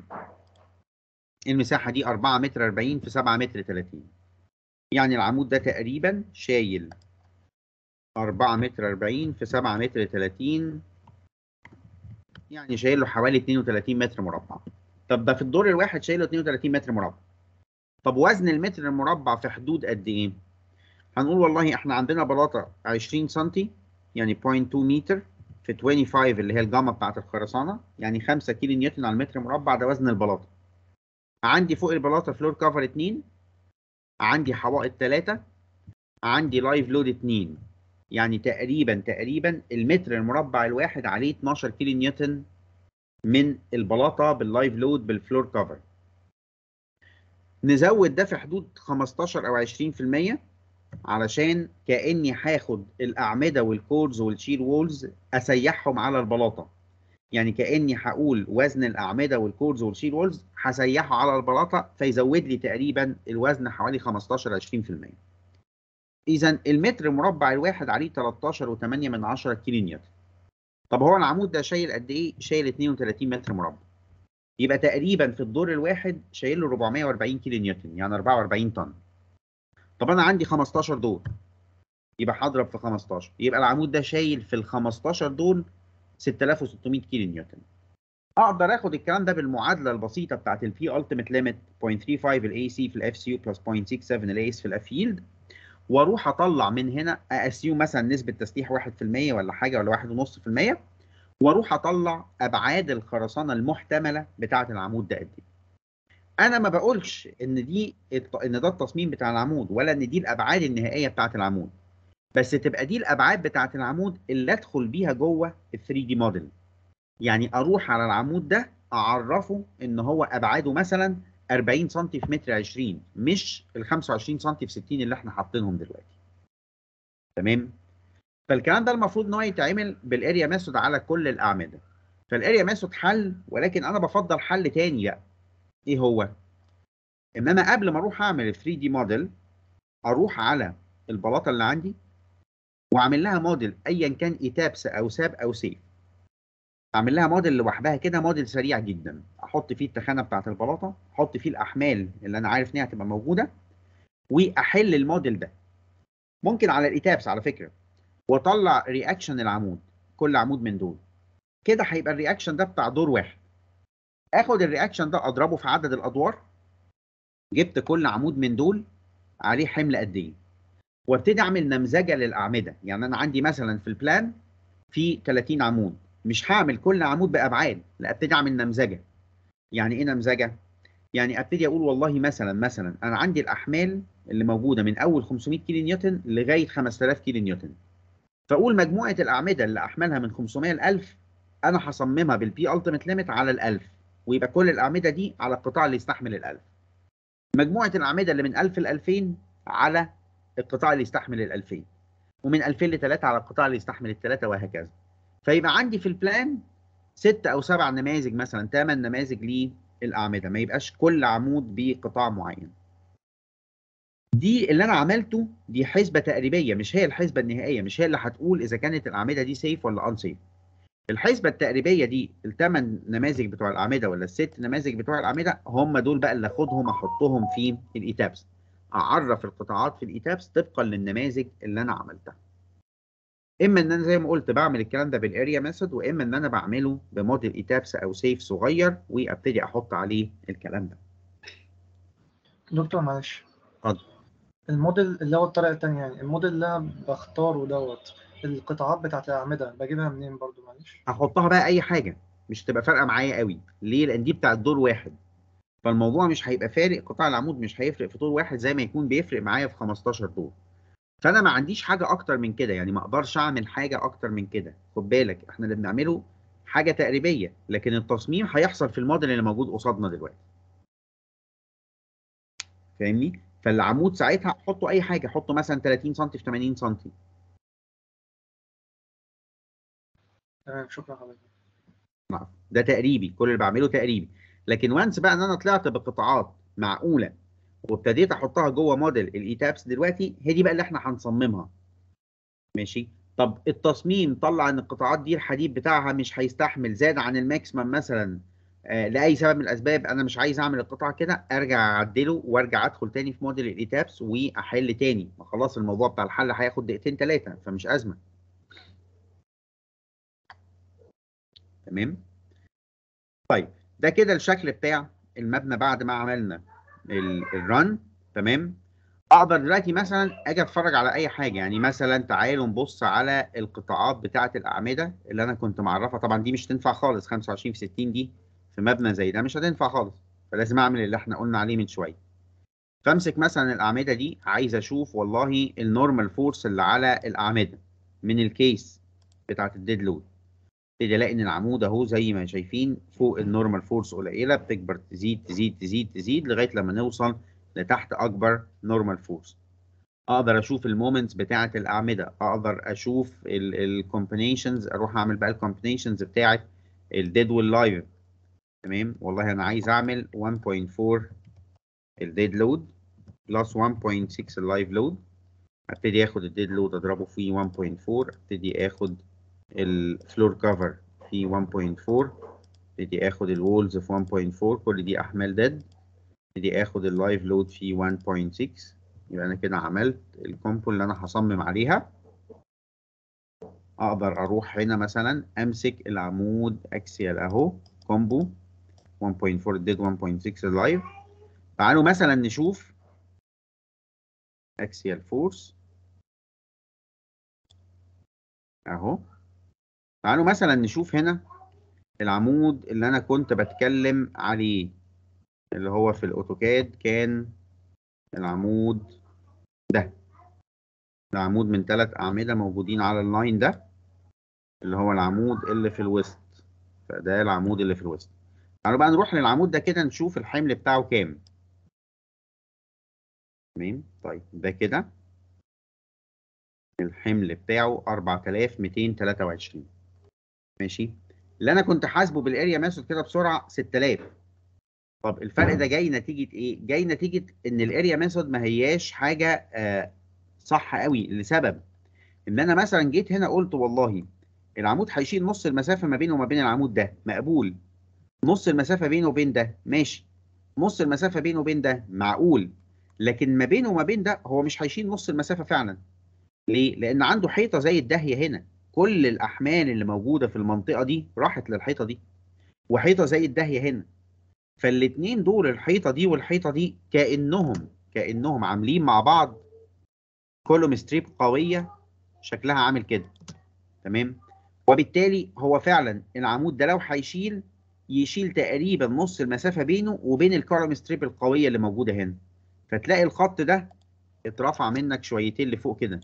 المساحه دي 4 متر 40 في 7 متر 30 يعني العمود ده تقريبا شايل 4 متر 40 في 7 متر 30 يعني شايل له حوالي 32 متر مربع طب ده في الدور الواحد شايل له 32 متر مربع طب وزن المتر المربع في حدود قد ايه هنقول والله احنا عندنا بلاطه 20 سم يعني 0.2 متر في 25 اللي هي الجاما بتاعت الخرسانه يعني 5 كيلو نيوتن على المتر مربع ده وزن البلاطه عندي فوق البلاطه فلور كفر 2 عندي حوائط 3 عندي لايف لود 2 يعني تقريبا تقريبا المتر المربع الواحد عليه 12 كيلو نيوتن من البلاطه باللايف لود بالفلور كفر نزود ده في حدود 15 او 20% علشان كاني هاخد الاعمده والكورز والشير وولز اسيحهم على البلاطه يعني كاني هقول وزن الاعمده والكورز والشير وولز هسيحه على البلاطه فيزود لي تقريبا الوزن حوالي 15 20% اذا المتر المربع الواحد عليه 13.8 من 10 كيلو نيوتن طب هو العمود ده شايل قد ايه شايل 32 متر مربع يبقى تقريبا في الدور الواحد شايل له 440 كيلو نيوتن يعني 44 طن طب انا عندي 15 دور يبقى هضرب في 15 يبقى العمود ده شايل في ال 15 دول 6600 كيلو نيوتن اقدر اخد الكلام ده بالمعادله البسيطه بتاعت البي التيميت ليميت 0.35 الاي سي في الاف سي يو بلس 0.67 الاي اس في الاف يلد واروح اطلع من هنا اسيو مثلا نسبه تسليح 1% ولا حاجه ولا 1.5% واروح اطلع ابعاد الخرسانه المحتمله بتاعه العمود ده قد ايه انا ما بقولش ان دي الت- ان ده التصميم بتاع العمود ولا ان دي الابعاد النهائيه بتاعه العمود بس تبقى دي الابعاد بتاعه العمود اللي ادخل بيها جوه ال 3 دي موديل يعني اروح على العمود ده اعرفه ان هو ابعاده مثلا 40 سم في متر 20 مش ال 25 سم في 60 اللي احنا حاطينهم دلوقتي تمام فالكلام ده المفروض ان هو يتعمل بالاريا ميثود على كل الاعمده فالاريا ميثود حل ولكن انا بفضل حل تاني بقى ايه هو ان انا قبل ما اروح اعمل 3 دي موديل اروح على البلاطه اللي عندي واعمل لها موديل ايا كان ايتابس او ساب او سيف اعمل لها موديل لوحدها كده موديل سريع جدا احط فيه التخانه بتاعت البلاطه احط فيه الاحمال اللي انا عارف ان هي هتبقى موجوده واحل الموديل ده ممكن على الايتابس على فكره واطلع رياكشن العمود كل عمود من دول كده هيبقى الرياكشن ده بتاع دور واحد اخد الرياكشن ده اضربه في عدد الادوار جبت كل عمود من دول عليه حمل قد ايه وابتدي اعمل نمذجه للاعمده يعني انا عندي مثلا في البلان في 30 عمود مش هعمل كل عمود بابعاد لا ابتدي اعمل نمذجه يعني ايه نمذجه يعني ابتدي اقول والله مثلا مثلا انا عندي الاحمال اللي موجوده من اول 500 كيلو نيوتن لغايه 5000 كيلو نيوتن فاقول مجموعه الاعمده اللي احملها من 500 ل 1000 انا هصممها بالبي التيميت ليميت على ال 1000 ويبقى كل الاعمده دي على القطاع اللي يستحمل ال 1000 مجموعه الاعمده اللي من 1000 ل 2000 على القطاع اللي يستحمل ال 2000 ومن 2000 ل 3 على القطاع اللي يستحمل الثلاثه وهكذا فيبقى عندي في البلان ست او سبع نماذج مثلا ثمان نماذج للاعمده ما يبقاش كل عمود بقطاع معين دي اللي انا عملته دي حسبه تقريبيه مش هي الحسبه النهائيه مش هي اللي هتقول اذا كانت الاعمده دي سيف ولا ان سيف الحسبه التقريبيه دي الثمان نماذج بتوع الاعمده ولا الست نماذج بتوع الاعمده هم دول بقى اللي اخدهم احطهم في الايتابس اعرف القطاعات في الايتابس طبقا للنماذج اللي انا عملتها اما ان انا زي ما قلت بعمل الكلام ده بالاريا ميثود واما ان انا بعمله بموديل ايتابس او سيف صغير وابتدي احط عليه الكلام ده دكتور معلش اتفضل. الموديل اللي هو الطريقة التانية يعني الموديل اللي أنا بختاره دوت القطاعات بتاعت الأعمدة بجيبها منين برضو معلش هحطها بقى اي حاجه مش تبقى فارقه معايا قوي ليه لان دي بتاعت دور واحد فالموضوع مش هيبقى فارق قطاع العمود مش هيفرق في دور واحد زي ما يكون بيفرق معايا في 15 دور فانا ما عنديش حاجه اكتر من كده يعني ما اقدرش اعمل حاجه اكتر من كده خد بالك احنا اللي بنعمله حاجه تقريبيه لكن التصميم هيحصل في الموديل اللي موجود قصادنا دلوقتي فاهمني فالعمود ساعتها حطه اي حاجه حطه مثلا 30 سم في 80 سم تمام شكرا حضرتك ده تقريبي كل اللي بعمله تقريبي لكن وانس بقى ان انا طلعت بقطاعات معقوله وابتديت احطها جوه موديل الايتابس دلوقتي هي دي بقى اللي احنا هنصممها ماشي طب التصميم طلع ان القطاعات دي الحديد بتاعها مش هيستحمل زاد عن الماكسيمم مثلا آه لاي سبب من الاسباب انا مش عايز اعمل القطاع كده ارجع اعدله وارجع ادخل تاني في موديل الايتابس واحل تاني ما خلاص الموضوع بتاع الحل هياخد دقيقتين ثلاثه فمش ازمه تمام طيب ده كده الشكل بتاع المبنى بعد ما عملنا الرن تمام اقدر دلوقتي مثلا اجي اتفرج على اي حاجه يعني مثلا تعالوا نبص على القطاعات بتاعه الاعمده اللي انا كنت معرفها طبعا دي مش تنفع خالص 25 في 60 دي في مبنى زي ده مش هتنفع خالص فلازم اعمل اللي احنا قلنا عليه من شويه فامسك مثلا الاعمده دي عايز اشوف والله النورمال فورس اللي على الاعمده من الكيس بتاعه الديد لود ابتدي الاقي ان العمود اهو زي ما شايفين فوق النورمال فورس قليله بتكبر تزيد تزيد تزيد تزيد لغايه لما نوصل لتحت اكبر نورمال فورس اقدر اشوف المومنتس بتاعه الاعمده اقدر اشوف الكومبينيشنز اروح اعمل بقى الكومبينيشنز بتاعه الديد واللايف تمام والله انا عايز اعمل 1.4 الديد لود بلس 1.6 اللايف لود ابتدي اخد الديد لود اضربه في 1.4 ابتدي اخد الفلور كفر في 1.4 ابتدي اخد الوولز في 1.4 كل دي احمال ديد ابتدي اخد اللايف لود في 1.6 يبقى انا كده عملت الكومبو اللي انا هصمم عليها اقدر اروح هنا مثلا امسك العمود اكسيال اهو كومبو 1.4 ديد 1.6 اللايف تعالوا مثلا نشوف اكسيال فورس اهو تعالوا مثلا نشوف هنا العمود اللي انا كنت بتكلم عليه اللي هو في الاوتوكاد كان العمود ده ده عمود من ثلاث اعمده موجودين على اللاين ده اللي هو العمود اللي في الوسط فده العمود اللي في الوسط تعالوا بقى نروح للعمود ده كده نشوف الحمل بتاعه كام تمام طيب ده كده الحمل بتاعه 4223 ماشي اللي انا كنت حاسبه بالاريا ماثود كده بسرعه 6000 طب الفرق ده جاي نتيجه ايه جاي نتيجه ان الاريا ماثود ما هياش حاجه آه صح قوي لسبب ان انا مثلا جيت هنا قلت والله العمود هيشيل نص المسافه ما بينه وما بين العمود ده مقبول نص المسافه بينه وبين ده ماشي نص المسافه بينه وبين ده معقول لكن ما بينه وما بين ده هو مش هيشيل نص المسافه فعلا ليه لان عنده حيطه زي الداهيه هنا كل الاحمال اللي موجوده في المنطقه دي راحت للحيطه دي وحيطه زي الداهيه هنا فالاثنين دول الحيطه دي والحيطه دي كانهم كانهم عاملين مع بعض كولوم ستريب قويه شكلها عامل كده تمام وبالتالي هو فعلا العمود ده لو هيشيل يشيل تقريبا نص المسافه بينه وبين الكولوم ستريب القويه اللي موجوده هنا فتلاقي الخط ده اترفع منك شويتين لفوق كده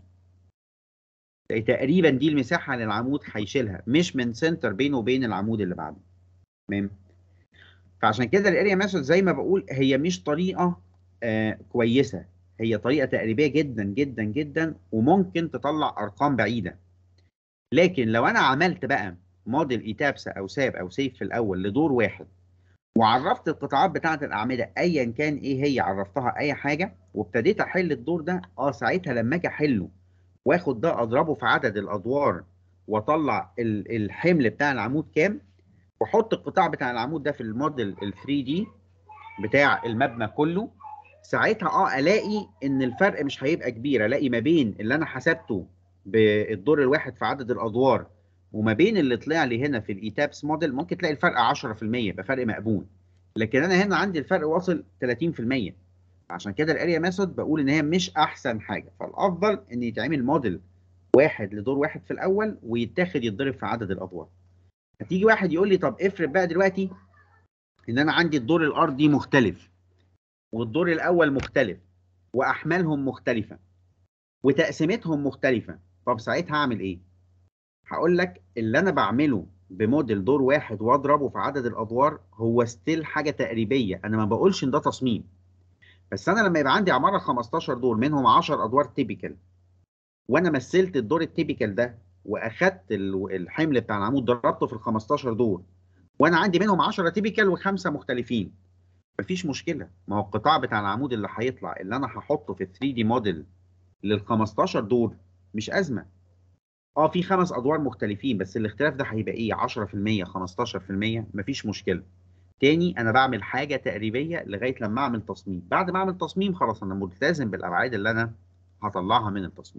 تقريبا دي المساحه اللي العمود هيشيلها مش من سنتر بينه وبين العمود اللي بعده تمام فعشان كده الاريا ميثود زي ما بقول هي مش طريقه آه كويسه هي طريقه تقريبيه جدا جدا جدا وممكن تطلع ارقام بعيده لكن لو انا عملت بقى موديل ايتابسا او ساب او سيف في الاول لدور واحد وعرفت القطاعات بتاعه الاعمده ايا كان ايه هي عرفتها اي حاجه وابتديت احل الدور ده اه ساعتها لما اجي احله واخد ده اضربه في عدد الادوار واطلع الحمل بتاع العمود كام واحط القطاع بتاع العمود ده في الموديل ال 3 دي بتاع المبنى كله ساعتها اه الاقي ان الفرق مش هيبقى كبير الاقي ما بين اللي انا حسبته بالدور الواحد في عدد الادوار وما بين اللي طلع لي هنا في الايتابس موديل ممكن تلاقي الفرق 10% يبقى فرق مقبول لكن انا هنا عندي الفرق واصل 30% عشان كده الاريا ميثود بقول ان هي مش احسن حاجه فالافضل ان يتعمل موديل واحد لدور واحد في الاول ويتاخد يتضرب في عدد الادوار هتيجي واحد يقول لي طب افرض بقى دلوقتي ان انا عندي الدور الارضي مختلف والدور الاول مختلف واحمالهم مختلفه وتقسيمتهم مختلفه طب ساعتها هعمل ايه هقول لك اللي انا بعمله بموديل دور واحد واضربه في عدد الادوار هو ستيل حاجه تقريبيه انا ما بقولش ان ده تصميم بس انا لما يبقى عندي عماره 15 دور منهم 10 ادوار تيبيكال وانا مثلت الدور التيبيكال ده واخدت الحمل بتاع العمود ضربته في ال 15 دور وانا عندي منهم 10 تيبيكال وخمسه مختلفين مفيش مشكله ما هو القطاع بتاع العمود اللي هيطلع اللي انا هحطه في 3 دي موديل لل 15 دور مش ازمه اه في خمس ادوار مختلفين بس الاختلاف ده هيبقى ايه 10% 15% مفيش مشكله تاني انا بعمل حاجه تقريبيه لغايه لما اعمل تصميم بعد ما اعمل تصميم خلاص انا ملتزم بالابعاد اللي انا هطلعها من التصميم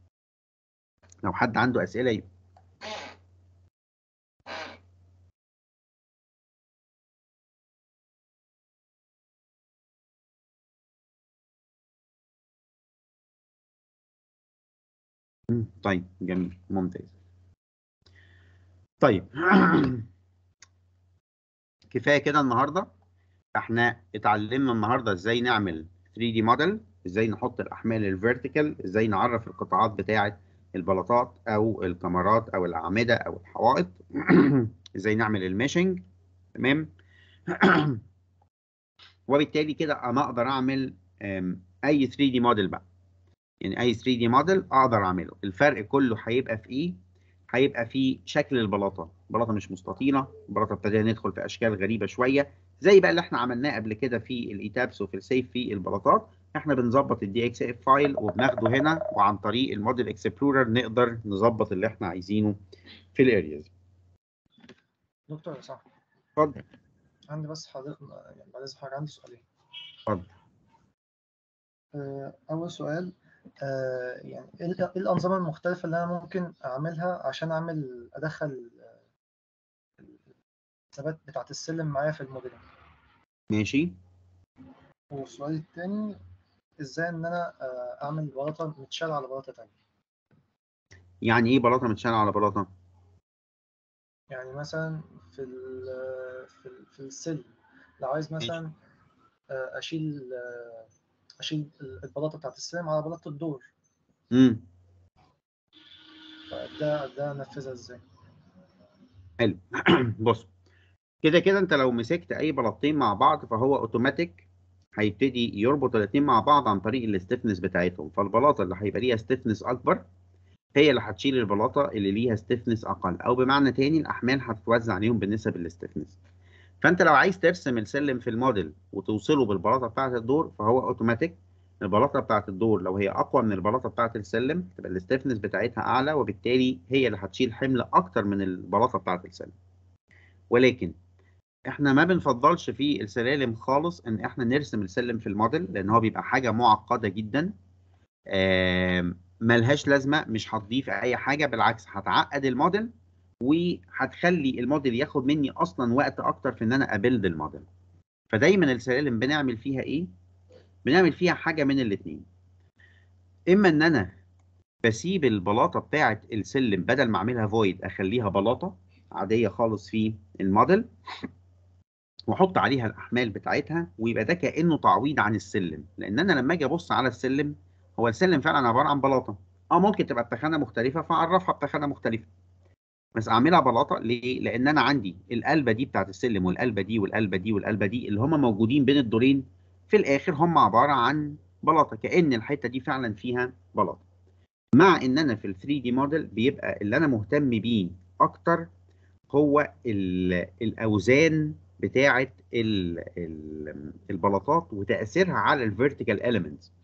لو حد عنده اسئله يبقى. طيب جميل ممتاز طيب كفايه كده النهارده احنا اتعلمنا النهارده ازاي نعمل 3 دي موديل ازاي نحط الاحمال الفيرتيكال ازاي نعرف القطاعات بتاعه البلاطات او الكمرات او الاعمده او الحوائط ازاي نعمل الميشنج تمام وبالتالي كده انا اقدر اعمل اي 3 دي موديل بقى يعني اي 3 دي موديل اقدر اعمله الفرق كله هيبقى في ايه هيبقى في شكل البلاطه البلاطه مش مستطيله البلاطه ابتدينا ندخل في اشكال غريبه شويه زي بقى اللي احنا عملناه قبل كده في الايتابس وفي السيف في البلاطات احنا بنظبط الدي اكس اف فايل وبناخده هنا وعن طريق الموديل اكسبلورر نقدر نظبط اللي احنا عايزينه في الارياز دكتور صح اتفضل عندي بس حضرتك يعني بعد اذن حضرتك عندي سؤالين اتفضل آه، اول سؤال آه، يعني ايه ال- إيه الانظمه المختلفه اللي انا ممكن اعملها عشان اعمل ادخل آه، الثبات بتاعت السلم معايا في الموديل ماشي والسؤال التاني ازاي ان انا آه، اعمل بلاطه متشال على بلاطه تانية يعني ايه بلاطه متشالة على بلاطه يعني مثلا في ال في ال في السلم لو عايز مثلا آه، اشيل آه، اشيل البلاطه بتاعت السلم على بلاطه الدور امم فده ده انفذها ازاي حلو بص كده كده انت لو مسكت اي بلاطتين مع بعض فهو اوتوماتيك هيبتدي يربط الاثنين مع بعض عن طريق الاستفنس بتاعتهم فالبلاطه اللي هيبقى ليها ستيفنس اكبر هي اللي هتشيل البلاطه اللي ليها ستيفنس اقل او بمعنى تاني الاحمال هتتوزع عليهم بالنسبه للاستفنس فانت لو عايز ترسم السلم في الموديل وتوصله بالبلاطه بتاعه الدور فهو اوتوماتيك البلاطه بتاعه الدور لو هي اقوى من البلاطه بتاعه السلم تبقى الاستفنس بتاعتها اعلى وبالتالي هي اللي هتشيل حمل اكتر من البلاطه بتاعه السلم ولكن احنا ما بنفضلش في السلالم خالص ان احنا نرسم السلم في الموديل لان هو بيبقى حاجه معقده جدا آم، ملهاش لازمه مش هتضيف اي حاجه بالعكس هتعقد الموديل وهتخلي الموديل ياخد مني اصلا وقت اكتر في ان انا ابيلد الموديل فدايما السلالم بنعمل فيها ايه بنعمل فيها حاجه من الاثنين اما ان انا بسيب البلاطه بتاعه السلم بدل ما اعملها فويد اخليها بلاطه عاديه خالص في الموديل واحط عليها الاحمال بتاعتها ويبقى ده كانه تعويض عن السلم لان انا لما اجي ابص على السلم هو السلم فعلا عباره عن بلاطه اه ممكن تبقى التخانه مختلفه فاعرفها بتخانه مختلفه بس اعملها بلاطه ليه لان انا عندي القلبه دي بتاعت السلم والقلبه دي والقلبه دي والقلبه دي اللي هم موجودين بين الدورين في الاخر هم عباره عن بلاطه كان الحته دي فعلا فيها بلاطه مع ان انا في ال 3 دي موديل بيبقى اللي انا مهتم بيه اكتر هو ال- الاوزان بتاعه ال- ال- البلاطات وتاثيرها على الفيرتيكال اليمنتس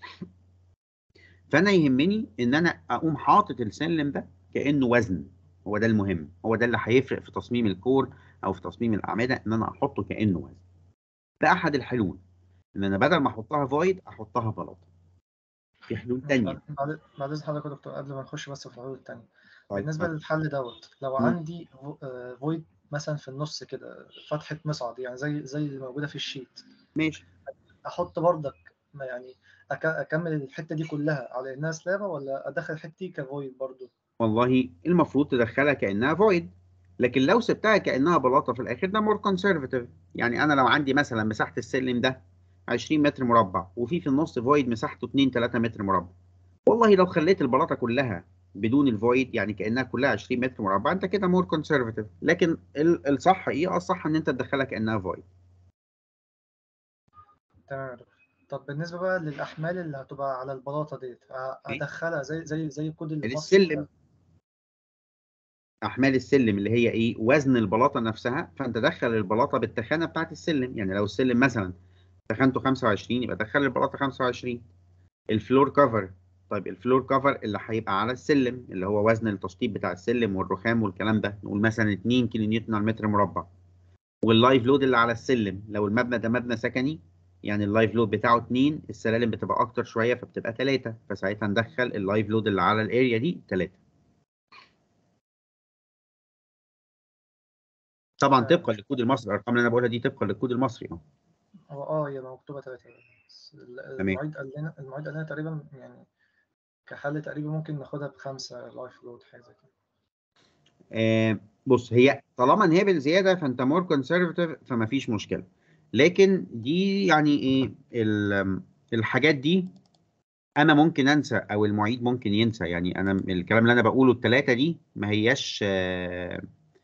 فانا يهمني ان انا اقوم حاطط السلم ده كانه وزن هو ده المهم هو ده اللي هيفرق في تصميم الكور او في تصميم الاعمده ان انا احطه كانه وزن ده احد الحلول ان انا بدل ما احطها فويد احطها بلاطه في حلول تانية بعد بعد اذن حضرتك يا دكتور قبل ما نخش بس في الحلول التانية طيب بالنسبه اتفضل. للحل دوت لو مم. عندي فويد مثلا في النص كده فتحه مصعد يعني زي زي اللي موجوده في الشيت ماشي احط بردك ما يعني أك- اكمل الحته دي كلها على انها سلابه ولا ادخل الحته دي كفويد برضو والله المفروض تدخلها كانها فويد لكن لو سبتها كانها بلاطه في الاخر ده مور كونسرفاتيف يعني انا لو عندي مثلا مساحه السلم ده 20 متر مربع وفي في النص فويد مساحته 2 3 متر مربع والله لو خليت البلاطه كلها بدون الفويد يعني كانها كلها 20 متر مربع انت كده مور كونسرفاتيف لكن ال- الصح ايه الصح ان انت تدخلها كانها فويد تمام يا دكتور طب بالنسبه بقى للاحمال اللي هتبقى على البلاطه ديت أ- إيه؟ ادخلها زي زي زي الكود المصري السلم احمال السلم اللي هي ايه وزن البلاطه نفسها فانت دخل البلاطه بالتخانه بتاعت السلم يعني لو السلم مثلا تخانته 25 يبقى دخل البلاطه 25 الفلور كفر طيب الفلور كفر اللي هيبقى على السلم اللي هو وزن التشطيب بتاع السلم والرخام والكلام ده نقول مثلا 2 كيلو نيوتن على المتر مربع واللايف لود اللي على السلم لو المبنى ده مبنى سكني يعني اللايف لود بتاعه 2 السلالم بتبقى اكتر شويه فبتبقى 3 فساعتها ندخل اللايف لود اللي على الاريا دي 3 طبعا تمام. طبقا للكود المصري الارقام اللي انا بقولها دي طبقا للكود المصري اه هو اه هي مكتوبه ثلاثه بس ال- تمام. المعيد قال لنا المعيد قال لنا تقريبا يعني كحل تقريبا ممكن ناخدها بخمسه لايف لود حاجه زي كده آه، بص هي طالما ان هي بالزياده فانت مور كونسرفتيف فما فيش مشكله لكن دي يعني ايه ال- الحاجات دي انا ممكن انسى او المعيد ممكن ينسى يعني انا الكلام اللي انا بقوله الثلاثه دي ما هياش آه،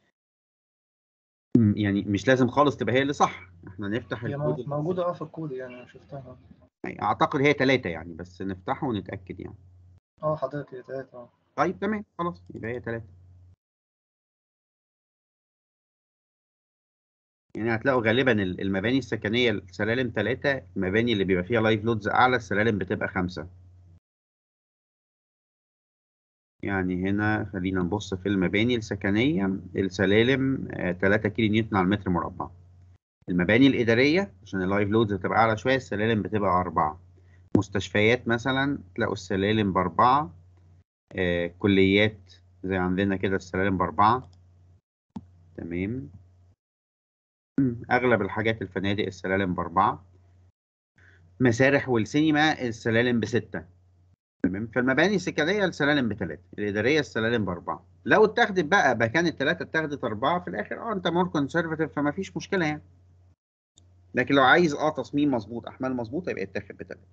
م- يعني مش لازم خالص تبقى هي اللي صح احنا نفتح هي مو- الكود موجوده اه في الكود يعني انا شفتها اعتقد هي ثلاثه يعني بس نفتحه ونتاكد يعني اه حضرتك هي ثلاثه اه طيب تمام خلاص يبقى هي ثلاثه يعني هتلاقوا غالبا ال- المباني السكنيه السلالم ثلاثه المباني اللي بيبقى فيها لايف لودز اعلى السلالم بتبقى خمسه يعني هنا خلينا نبص في المباني السكنيه السلالم 3 كيلو نيوتن على المتر مربع المباني الاداريه عشان اللايف لودز بتبقى اعلى شويه السلالم بتبقى اربعه مستشفيات مثلا تلاقوا السلالم باربعه آه، كليات زي عندنا كده السلالم باربعه تمام مم، اغلب الحاجات الفنادق السلالم باربعه مسارح والسينما السلالم بسته تمام فالمباني السكنيه السلالم بثلاثه الاداريه السلالم باربعه لو اتاخدت بقى مكان الثلاثه اتاخدت اربعه في الاخر اه انت مور كونسرفاتيف فما فيش مشكله يعني لكن لو عايز اه تصميم مظبوط احمال مظبوطه يبقى يتاخد بثلاثه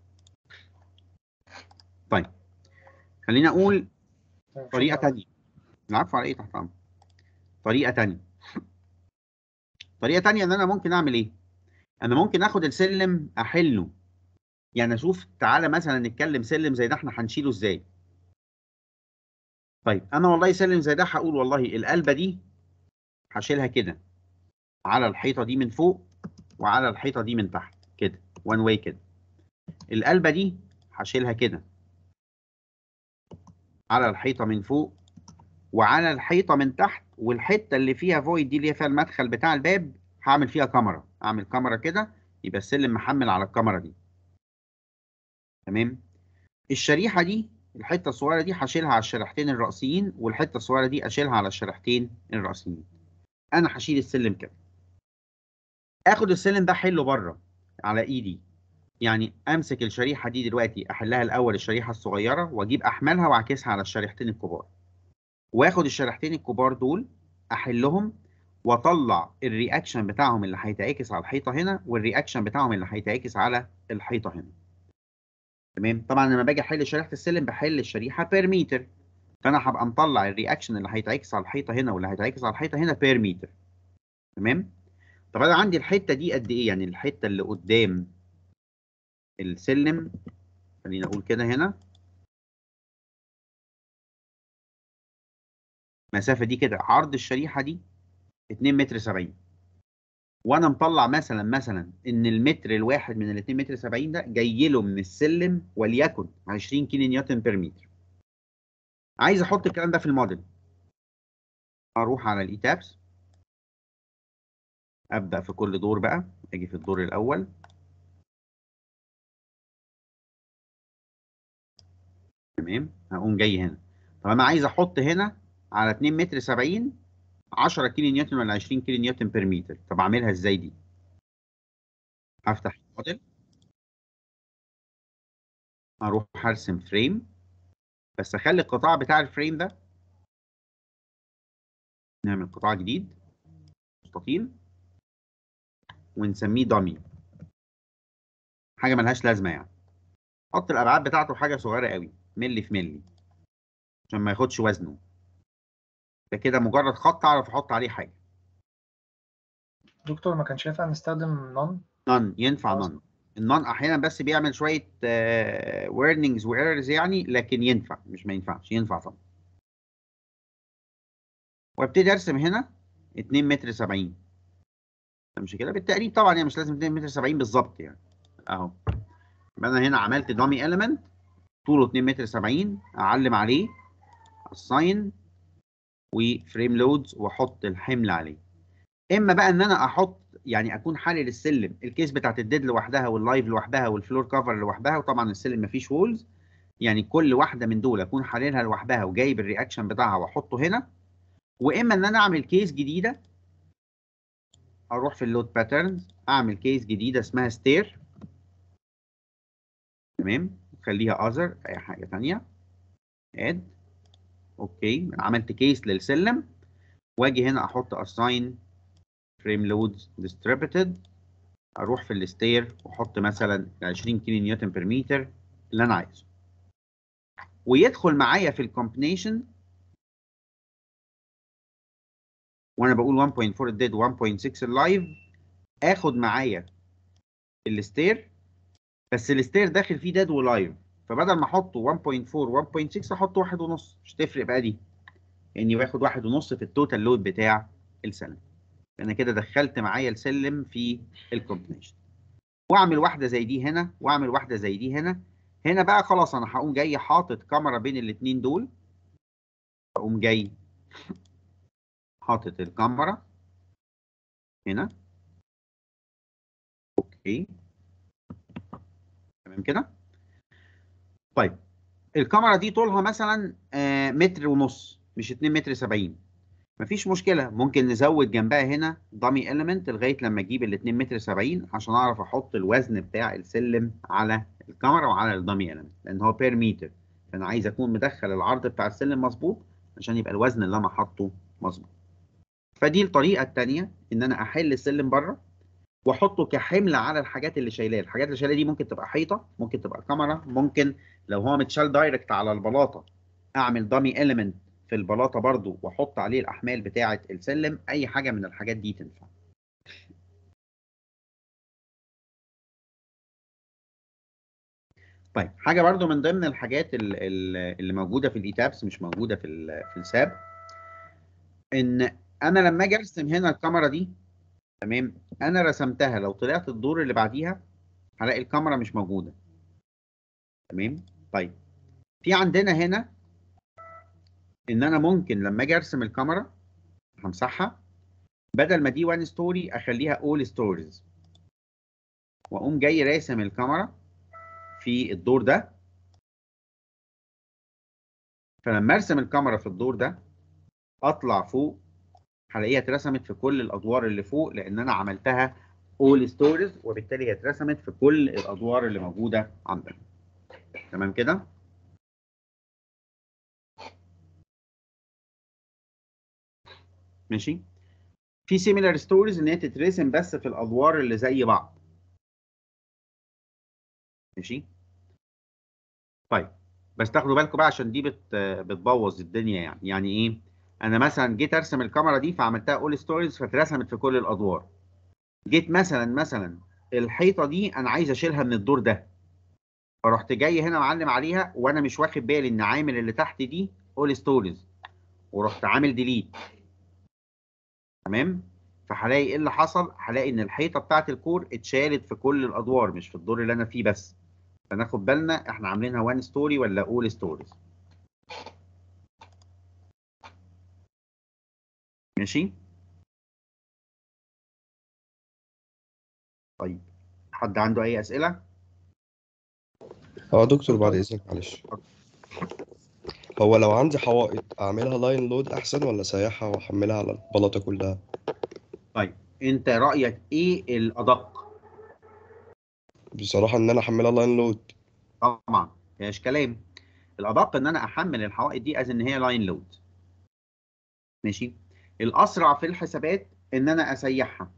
طيب خلينا اقول تمام، طريقه شكراً. تانية العفو على ايه تحت امرك طريقه تانية طريقه تانية ان انا ممكن اعمل ايه انا ممكن اخد السلم احله يعني اشوف تعالى مثلا نتكلم سلم زي ده احنا هنشيله ازاي طيب انا والله سلم زي ده هقول والله القلبه دي هشيلها كده على الحيطه دي من فوق وعلى الحيطه دي من تحت كده وان واي كده القلبه دي هشيلها كده على الحيطه من فوق وعلى الحيطه من تحت والحته اللي فيها فويد دي اللي هي فيها المدخل بتاع الباب هعمل فيها كاميرا اعمل كاميرا كده يبقى السلم محمل على الكاميرا دي تمام الشريحه دي الحته الصغيره دي هشيلها على الشريحتين الرئيسيين والحته الصغيره دي اشيلها على الشريحتين الرئيسيين انا هشيل السلم كده اخد السلم ده احله بره على ايدي يعني امسك الشريحه دي دلوقتي احلها الاول الشريحه الصغيره واجيب احملها واعكسها على الشريحتين الكبار واخد الشريحتين الكبار دول احلهم واطلع الرياكشن بتاعهم اللي هيتعكس على الحيطه هنا والرياكشن بتاعهم اللي هيتعكس على الحيطه هنا تمام طبعا لما باجي احل شريحه السلم بحل الشريحه بير متر فانا هبقى مطلع الرياكشن اللي هيتعكس على الحيطه هنا واللي هيتعكس على الحيطه هنا بير متر تمام طب انا عندي الحته دي قد ايه يعني الحته اللي قدام السلم خلينا اقول كده هنا المسافه دي كده عرض الشريحه دي 2 متر 70 وانا مطلع مثلا مثلا ان المتر الواحد من ال 2 متر 70 ده جاي له من السلم وليكن 20 كيلو نيوتن بير متر عايز احط الكلام ده في الموديل اروح على الاي تابس ابدا في كل دور بقى اجي في الدور الاول تمام هقوم جاي هنا طب انا عايز احط هنا على 2 متر 70 10 كيلو نيوتن ولا 20 كيلو نيوتن بير متر طب اعملها ازاي دي هفتح الموديل اروح ارسم فريم بس اخلي القطاع بتاع الفريم ده نعمل قطاع جديد مستطيل ونسميه دامي حاجه ملهاش لازمه يعني حط الابعاد بتاعته حاجه صغيره قوي ملي في ملي عشان ما ياخدش وزنه ده كده مجرد خط اعرف احط عليه حاجه دكتور ما كانش ينفع نستخدم نون نون ينفع خلاص. نون النون احيانا بس بيعمل شويه ويرنينجز وايرورز يعني لكن ينفع مش ما ينفعش ينفع طبعا وابتدي ارسم هنا 2 متر 70 مش كده بالتقريب طبعا يعني مش لازم 2 متر 70 بالظبط يعني اهو يبقى انا هنا عملت دامي اليمنت طوله 2 متر 70 اعلم عليه الساين وفريم لودز واحط الحمل عليه اما بقى ان انا احط يعني اكون حالل السلم الكيس بتاعت الديد لوحدها واللايف لوحدها والفلور كفر لوحدها وطبعا السلم مفيش وولز يعني كل واحده من دول اكون حاللها لوحدها وجايب الرياكشن بتاعها واحطه هنا واما ان انا اعمل كيس جديده اروح في اللود باترنز اعمل كيس جديده اسمها ستير تمام خليها اذر اي حاجه ثانيه اد اوكي عملت كيس للسلم واجي هنا احط assign frame loads distributed اروح في الستير واحط مثلا 20 كيلو نيوتن بير متر اللي انا عايزه ويدخل معايا في الكومبينيشن وانا بقول 1.4 الديد 1.6 اللايف اخد معايا الستير بس الستير داخل فيه ديد ولايف فبدل ما احطه 1.4 1.6 احط واحد ونص مش تفرق بقى دي اني باخد واحد ونص في التوتال لود بتاع السنه انا كده دخلت معايا السلم في الكومبينيشن واعمل واحده زي دي هنا واعمل واحده زي دي هنا هنا بقى خلاص انا هقوم جاي حاطط كاميرا بين الاثنين دول اقوم جاي حاطط الكاميرا هنا اوكي تمام كده طيب الكاميرا دي طولها مثلا آه، متر ونص مش 2 متر 70 مفيش مشكله ممكن نزود جنبها هنا دامي اليمنت لغايه لما اجيب ال 2 متر 70 عشان اعرف احط الوزن بتاع السلم على الكاميرا وعلى الدامي اليمنت لان هو بير متر فانا عايز اكون مدخل العرض بتاع السلم مظبوط عشان يبقى الوزن اللي انا حاطه مظبوط فدي الطريقه الثانيه ان انا احل السلم بره واحطه كحمل على الحاجات اللي شايلاه الحاجات اللي شايلاه دي ممكن تبقى حيطه ممكن تبقى كاميرا ممكن لو هو متشال دايركت على البلاطه اعمل دامي اليمنت في البلاطه برضو واحط عليه الاحمال بتاعه السلم اي حاجه من الحاجات دي تنفع طيب حاجه برضو من ضمن الحاجات ال- ال- اللي موجوده في الايتابس مش موجوده في ال- في الساب ان انا لما اجي ارسم هنا الكاميرا دي تمام انا رسمتها لو طلعت الدور اللي بعديها هلاقي الكاميرا مش موجوده تمام طيب في عندنا هنا ان انا ممكن لما اجي ارسم الكاميرا همسحها بدل ما دي وان ستوري اخليها اول ستوريز واقوم جاي راسم الكاميرا في الدور ده فلما ارسم الكاميرا في الدور ده اطلع فوق هلاقيها اترسمت في كل الادوار اللي فوق لان انا عملتها اول ستوريز وبالتالي هي اترسمت في كل الادوار اللي موجوده عندنا تمام كده ماشي في سيميلار ستوريز ان هي تترسم بس في الادوار اللي زي بعض ماشي طيب بس تاخدوا بالكم بقى عشان دي بت بتبوظ الدنيا يعني يعني ايه انا مثلا جيت ارسم الكاميرا دي فعملتها اول ستوريز فاترسمت في كل الادوار جيت مثلا مثلا الحيطه دي انا عايز اشيلها من الدور ده فرحت جاي هنا معلم عليها وانا مش واخد بالي ان عامل اللي تحت دي اول ستوريز ورحت عامل ديليت تمام فهلاقي ايه اللي حصل هلاقي ان الحيطه بتاعت الكور اتشالت في كل الادوار مش في الدور اللي انا فيه بس فناخد بالنا احنا عاملينها وان ستوري ولا اول ستوريز ماشي طيب حد عنده اي اسئله هو دكتور بعد اذنك معلش هو لو عندي حوائط اعملها لاين لود احسن ولا اسيحها واحملها على البلاطه كلها طيب انت رايك ايه الادق بصراحه ان انا احملها لاين لود طبعا مفيهاش كلام الادق ان انا احمل الحوائط دي از ان هي لاين لود ماشي الاسرع في الحسابات ان انا اسيحها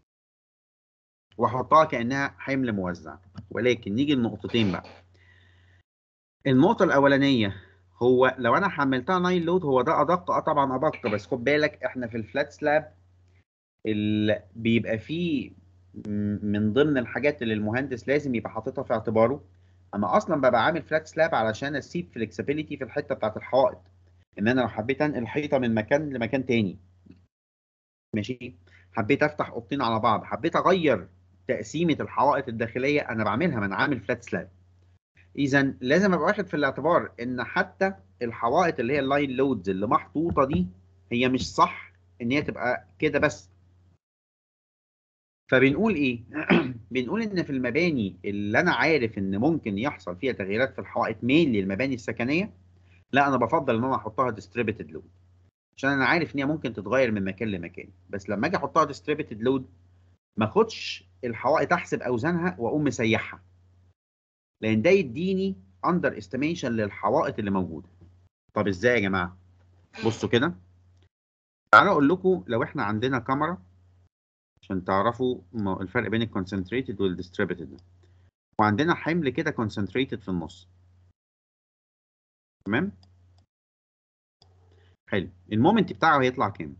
واحطها كانها حمل موزع ولكن نيجي لنقطتين بقى النقطه الاولانيه هو لو انا حملتها لاين لود هو ده ادق اه طبعا ادق بس خد بالك احنا في الفلات سلاب اللي بيبقى فيه م- من ضمن الحاجات اللي المهندس لازم يبقى حاططها في اعتباره انا اصلا ببقى عامل فلات سلاب علشان اسيب فلكسبيليتي في الحته بتاعت الحائط ان انا لو حبيت انقل حيطه من مكان لمكان تاني ماشي حبيت افتح اوضتين على بعض حبيت اغير تقسيمه الحوائط الداخليه انا بعملها من عامل فلات سلاب اذا لازم ابقى واخد في الاعتبار ان حتى الحوائط اللي هي اللاين لودز اللي محطوطه دي هي مش صح ان هي تبقى كده بس فبنقول ايه بنقول ان في المباني اللي انا عارف ان ممكن يحصل فيها تغييرات في الحوائط ميل للمباني السكنيه لا انا بفضل ان انا احطها ديستريبيتد لود عشان انا عارف ان هي ممكن تتغير من مكان لمكان بس لما اجي احطها ديستريبيتد لود ما اخدش الحوائط احسب اوزانها واقوم مسيحها لان ده يديني اندر استيميشن للحوائط اللي موجوده طب ازاي يا جماعه بصوا كده تعالوا اقول لكم لو احنا عندنا كاميرا عشان تعرفوا م- الفرق بين الكونسنتريتد والديستريبيتد وعندنا حمل كده كونسنتريتد في النص تمام حلو المومنت بتاعه هيطلع كام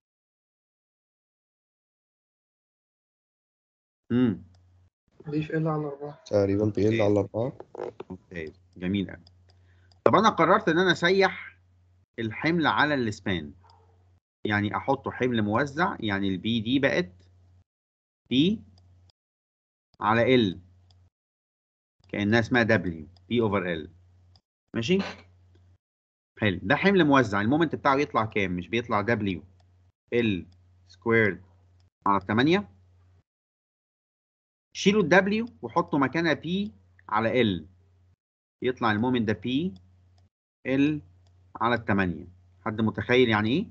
امم دي في ال على أربعة تقريبا بيقل على الاربعه ممتاز جميل قوي طب انا قررت ان انا اسيح الحمل على السبان يعني احطه حمل موزع يعني البي دي بقت بي على ال كانها اسمها دبليو بي اوفر ال ماشي حلو ده حمل موزع المومنت بتاعه يطلع كام مش بيطلع دبليو ال سكويرد على 8 شيلوا الدبليو وحطوا مكانها بي على ال يطلع المومنت ده بي ال على الثمانية حد متخيل يعني ايه؟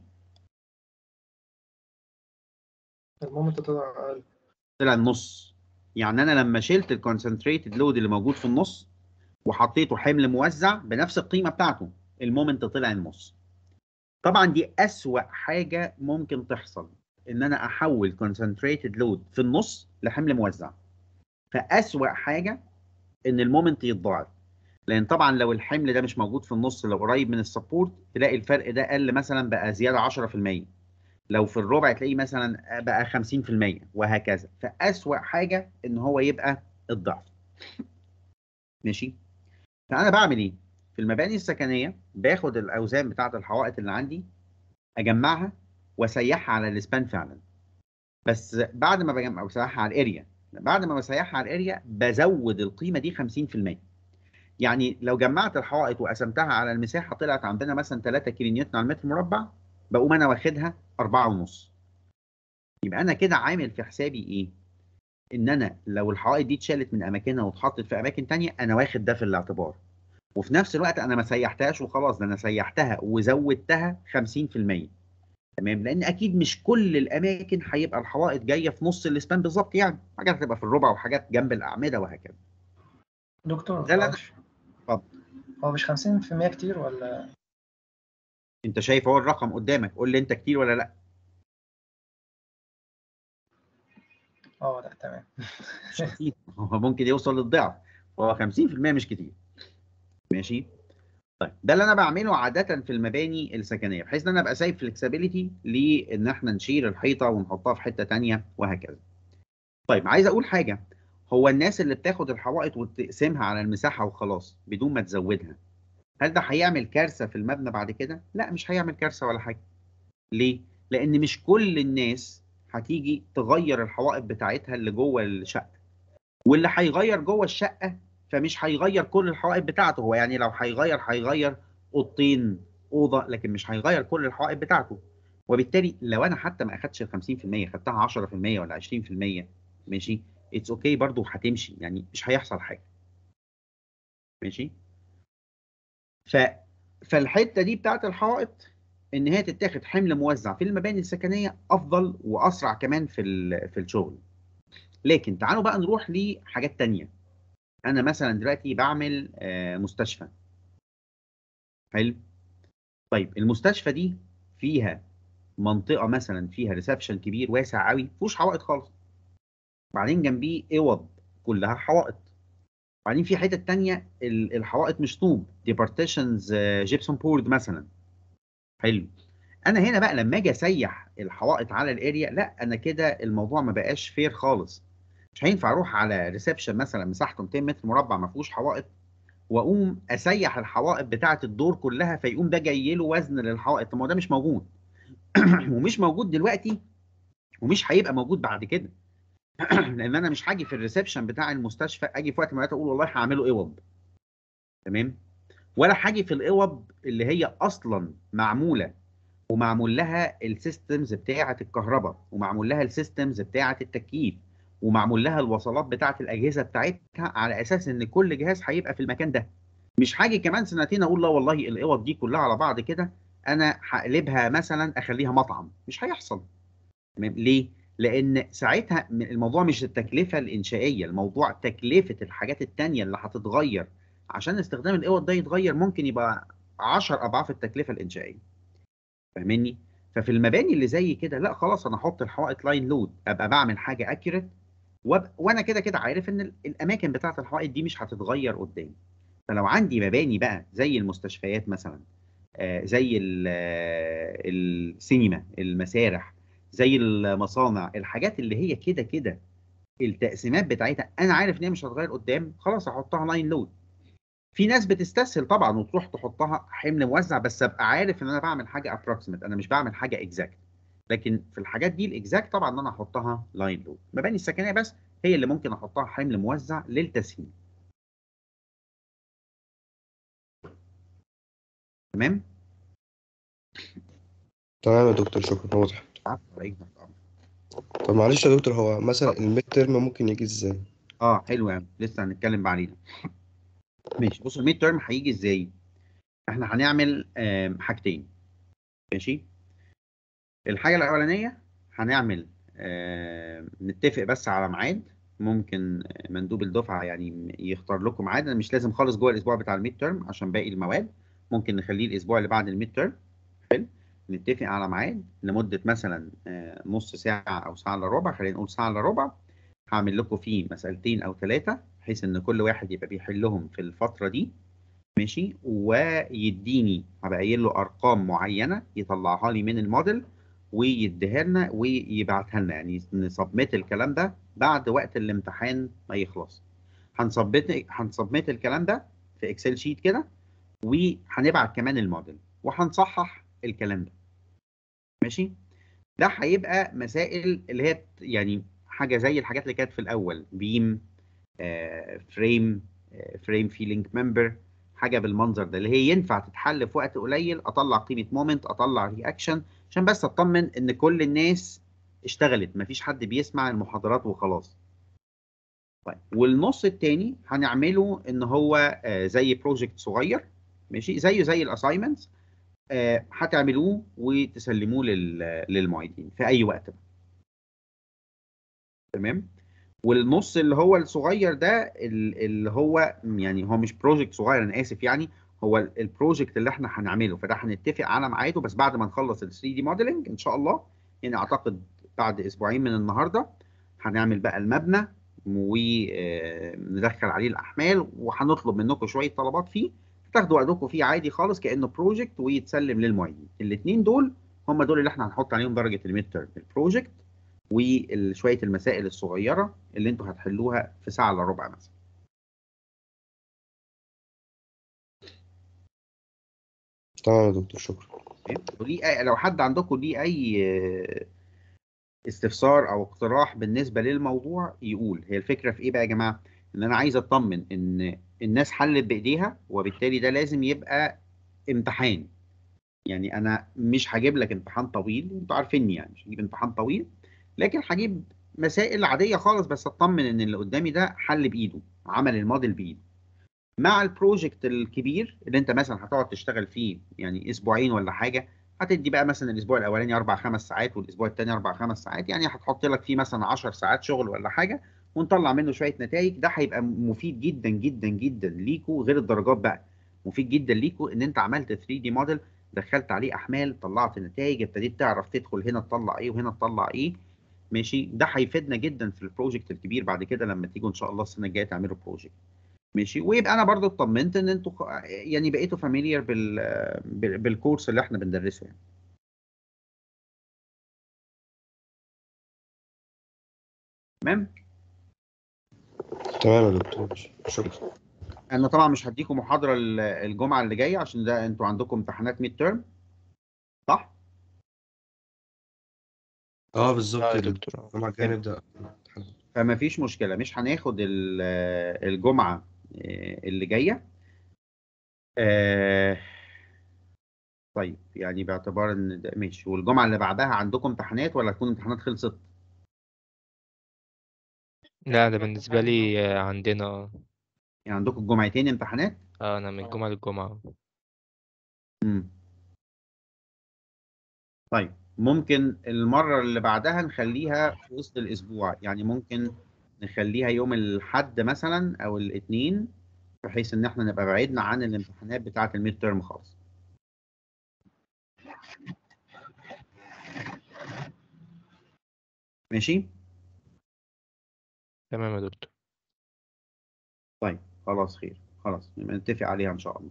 المومنت طلع اقل طلع النص يعني انا لما شلت الكونسنتريتد لود اللي موجود في النص وحطيته حمل موزع بنفس القيمه بتاعته المومنت طلع النص طبعا دي اسوأ حاجه ممكن تحصل ان انا احول كونسنتريتد لود في النص لحمل موزع فاسوأ حاجه ان المومنت يتضاعف لان طبعا لو الحمل ده مش موجود في النص لو قريب من السبورت تلاقي الفرق ده قل مثلا بقى زياده 10% لو في الربع تلاقيه مثلا بقى 50% وهكذا فاسوأ حاجه ان هو يبقى الضعف ماشي فانا بعمل ايه في المباني السكنيه باخد الاوزان بتاعه الحوائط اللي عندي اجمعها واسيحها على الاسبان فعلا بس بعد ما بجمع واسيحها على الاريا بعد ما بسيحها على الاريا بزود القيمه دي 50% يعني لو جمعت الحوائط وقسمتها على المساحه طلعت عندنا مثلا 3 كيلو نيوتن على المتر مربع بقوم انا واخدها 4.5 يبقى انا كده عامل في حسابي ايه؟ ان انا لو الحوائط دي اتشالت من اماكنها واتحطت في اماكن تانية انا واخد ده في الاعتبار وفي نفس الوقت انا ما سيحتهاش وخلاص ده انا سيحتها وزودتها 50% تمام لان اكيد مش كل الاماكن هيبقى الحوائط جايه في نص الاسبان بالظبط يعني حاجات هتبقى في الربع وحاجات جنب الاعمده وهكذا دكتور لا، لا. معلش. اتفضل. هو مش 50% كتير ولا انت شايف اهو الرقم قدامك قول لي انت كتير ولا لا اه لا تمام مش كتير هو ممكن يوصل للضعف هو 50% مش كتير ماشي طيب ده اللي انا بعمله عاده في المباني السكنيه بحيث ان انا ابقى سايب فلكسبيليتي لان احنا نشيل الحيطه ونحطها في حته تانية وهكذا طيب عايز اقول حاجه هو الناس اللي بتاخد الحوائط وتقسمها على المساحه وخلاص بدون ما تزودها هل ده هيعمل كارثه في المبنى بعد كده لا مش هيعمل كارثه ولا حاجه ليه لان مش كل الناس هتيجي تغير الحوائط بتاعتها اللي جوه الشقه واللي هيغير جوه الشقه فمش هيغير كل الحوائط بتاعته هو يعني لو هيغير هيغير اوضتين اوضه لكن مش هيغير كل الحوائط بتاعته وبالتالي لو انا حتى ما اخدش ال 50% خدتها 10% ولا 20% ماشي اتس اوكي okay برضه هتمشي يعني مش هيحصل حاجه ماشي ف فالحته دي بتاعت الحوائط ان هي تتاخد حمل موزع في المباني السكنيه افضل واسرع كمان في ال- في الشغل لكن تعالوا بقى نروح لحاجات تانية انا مثلا دلوقتي بعمل آه، مستشفى حلو طيب المستشفى دي فيها منطقه مثلا فيها ريسبشن كبير واسع قوي مفيهوش حوائط خالص بعدين جنبيه اوض كلها حوائط بعدين في حتة تانية ال- الحوائط مش طوب دي بارتيشنز جيبسون بورد مثلا حلو انا هنا بقى لما اجي اسيح الحوائط على الاريا لا انا كده الموضوع ما بقاش فير خالص مش هينفع اروح على ريسبشن مثلا مساحته 200 متر مربع ما فيهوش حوائط واقوم اسيح الحوائط بتاعه الدور كلها فيقوم ده جاي له وزن للحوائط طب ما هو ده مش موجود ومش موجود دلوقتي ومش هيبقى موجود بعد كده لان انا مش هاجي في الريسبشن بتاع المستشفى اجي في وقت ما اقول والله هعمله اوض تمام ولا هاجي في الاوض اللي هي اصلا معموله ومعمول لها السيستمز بتاعه الكهرباء ومعمول لها السيستمز بتاعه التكييف ومعمول لها الوصلات بتاعه الاجهزه بتاعتها على اساس ان كل جهاز هيبقى في المكان ده مش هاجي كمان سنتين اقول لا والله الاوض دي كلها على بعض كده انا هقلبها مثلا اخليها مطعم مش هيحصل تمام ليه لان ساعتها م- الموضوع مش التكلفه الانشائيه الموضوع تكلفه الحاجات التانية اللي هتتغير عشان استخدام الاوض ده يتغير ممكن يبقى 10 اضعاف التكلفه الانشائيه فاهمني ففي المباني اللي زي كده لا خلاص انا احط الحوائط لاين لود ابقى بعمل حاجه اكيوريت وانا كده كده عارف ان ال- الاماكن بتاعه الحوائط دي مش هتتغير قدام فلو عندي مباني بقى زي المستشفيات مثلا آه، زي ال- آه، السينما المسارح زي المصانع الحاجات اللي هي كده كده التقسيمات بتاعتها انا عارف ان هي مش هتتغير قدام خلاص احطها لاين لود في ناس بتستسهل طبعا وتروح تحطها حمل موزع بس ابقى عارف ان انا بعمل حاجه ابروكسيمت انا مش بعمل حاجه اكزاكت لكن في الحاجات دي الاكزاكت طبعا ان انا احطها لاين لود المباني السكنيه بس هي اللي ممكن احطها حمل موزع للتسهيل تمام تمام يا دكتور شكرا واضح عفوا عليك تحت أمرك. طب معلش يا دكتور هو مثلا الميد ترم ممكن يجي ازاي اه حلو قوي لسه هنتكلم بعدين ماشي بص الميد تيرم هيجي ازاي احنا هنعمل آم، حاجتين ماشي الحاجه الاولانيه هنعمل آم، نتفق بس على ميعاد ممكن مندوب الدفعه يعني يختار لكم ميعاد انا مش لازم خالص جوه الاسبوع بتاع الميد تيرم عشان باقي المواد ممكن نخليه الاسبوع اللي بعد الميد تيرم حلو نتفق على ميعاد لمده مثلا آه، نص ساعه او ساعه الا ربع خلينا نقول ساعه الا ربع هعمل لكم فيه مسألتين أو ثلاثة بحيث إن كل واحد يبقى بيحلهم في الفترة دي ماشي ويديني هبقى قايل له أرقام معينة يطلعها لي من الموديل ويديها لنا ويبعتها لنا يعني نسبمت الكلام ده بعد وقت الامتحان ما يخلص هنسبمت هنسبمت الكلام ده في اكسل شيت كده وهنبعت كمان الموديل وهنصحح الكلام ده ماشي ده هيبقى مسائل اللي هي يعني حاجه زي الحاجات اللي كانت في الاول بيم آه، فريم آه، فريم فيلينج ممبر حاجه بالمنظر ده اللي هي ينفع تتحل في وقت قليل اطلع قيمه مومنت اطلع رياكشن عشان بس اطمن ان كل الناس اشتغلت مفيش حد بيسمع المحاضرات وخلاص طيب والنص التاني هنعمله ان هو آه، زي بروجكت صغير ماشي زيه زي الاساينمنتس هتعملوه وتسلموه لل- للمعيدين في اي وقت بقى. تمام والنص اللي هو الصغير ده ال- اللي هو يعني هو مش بروجكت صغير انا اسف يعني هو ال- البروجكت اللي احنا هنعمله فده هنتفق علي ميعاده بس بعد ما نخلص ال 3 دي موديلنج ان شاء الله يعني اعتقد بعد اسبوعين من النهارده هنعمل بقى المبنى وندخل عليه الاحمال وهنطلب منكم شويه طلبات فيه تاخدوا وقتكم فيه عادي خالص كانه بروجكت ويتسلم للمعيدين الاثنين دول هم دول اللي احنا هنحط عليهم درجه الميد تيرم البروجكت وشويه المسائل الصغيره اللي انتوا هتحلوها في ساعه الا ربع مثلا تمام يا دكتور شكرا تمام؟ وليه أي- لو حد عندكم ليه اي آه، استفسار او اقتراح بالنسبه للموضوع يقول هي الفكره في ايه بقى يا جماعه ان انا عايز اطمن ان الناس حلت بايديها وبالتالي ده لازم يبقى امتحان يعني انا مش هجيب لك امتحان طويل انتوا عارفيني يعني مش هجيب امتحان طويل لكن هجيب مسائل عاديه خالص بس اطمن ان اللي قدامي ده حل بايده عمل الموديل بايده مع البروجكت الكبير اللي انت مثلا هتقعد تشتغل فيه يعني اسبوعين ولا حاجه هتدي بقى مثلا الاسبوع الاولاني اربع خمس ساعات والاسبوع الثاني اربع خمس ساعات يعني هتحط لك فيه مثلا 10 ساعات شغل ولا حاجه ونطلع منه شويه نتائج ده هيبقى مفيد جدا جدا جدا ليكوا غير الدرجات بقى مفيد جدا ليكوا ان انت عملت 3 دي موديل دخلت عليه احمال طلعت نتائج ابتديت تعرف تدخل هنا تطلع ايه وهنا تطلع ايه ماشي ده هيفيدنا جدا في البروجكت الكبير بعد كده لما تيجوا ان شاء الله السنه الجايه تعملوا بروجكت ماشي ويبقى انا برضو اطمنت ان انتوا خ- يعني بقيتوا فاميليار بال بال- بالكورس اللي احنا بندرسه يعني تمام تمام يا دكتور شكرا انا طبعا مش هديكم محاضره ال- الجمعه اللي جايه عشان ده انتوا عندكم امتحانات ميد تيرم صح اه بالظبط اه يا يا دكتور الجمعة الجاية نبدأ فما فيش مشكله مش هناخد ال- الجمعه آه، اللي جايه آه، طيب يعني باعتبار ان ده ماشي والجمعه اللي بعدها عندكم امتحانات ولا تكون امتحانات خلصت لا ده بالنسبة لي آه، عندنا يعني عندكم الجمعتين امتحانات اه أنا من الجمعة للجمعة امم طيب ممكن المرة اللي بعدها نخليها في وسط الأسبوع يعني ممكن نخليها يوم الحد مثلا أو الاثنين بحيث إن احنا نبقى بعيدنا عن الامتحانات بتاعة الميد تيرم خالص ماشي تمام يا دكتور طيب خلاص خير خلاص نبقى نتفق عليها إن شاء الله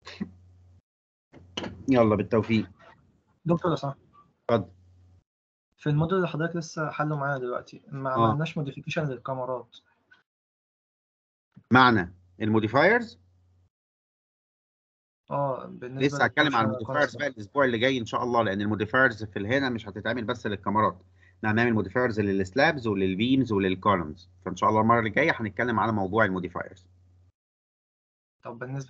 يلا بالتوفيق دكتور اسامه اتفضل في الموديل اللي حضرتك لسه حله معانا دلوقتي ما آه. عملناش موديفيكيشن للكاميرات معنى الموديفايرز اه بالنسبة لسه هتكلم عن للباشا الموديفايرز كونستر بقى الاسبوع اللي جاي ان شاء الله لان الموديفايرز في هنا مش هتتعمل بس للكاميرات احنا هنعمل موديفايرز للسلابز وللبيمز وللكولمز فان شاء الله المره اللي جايه هنتكلم على موضوع الموديفايرز طب بالنسبة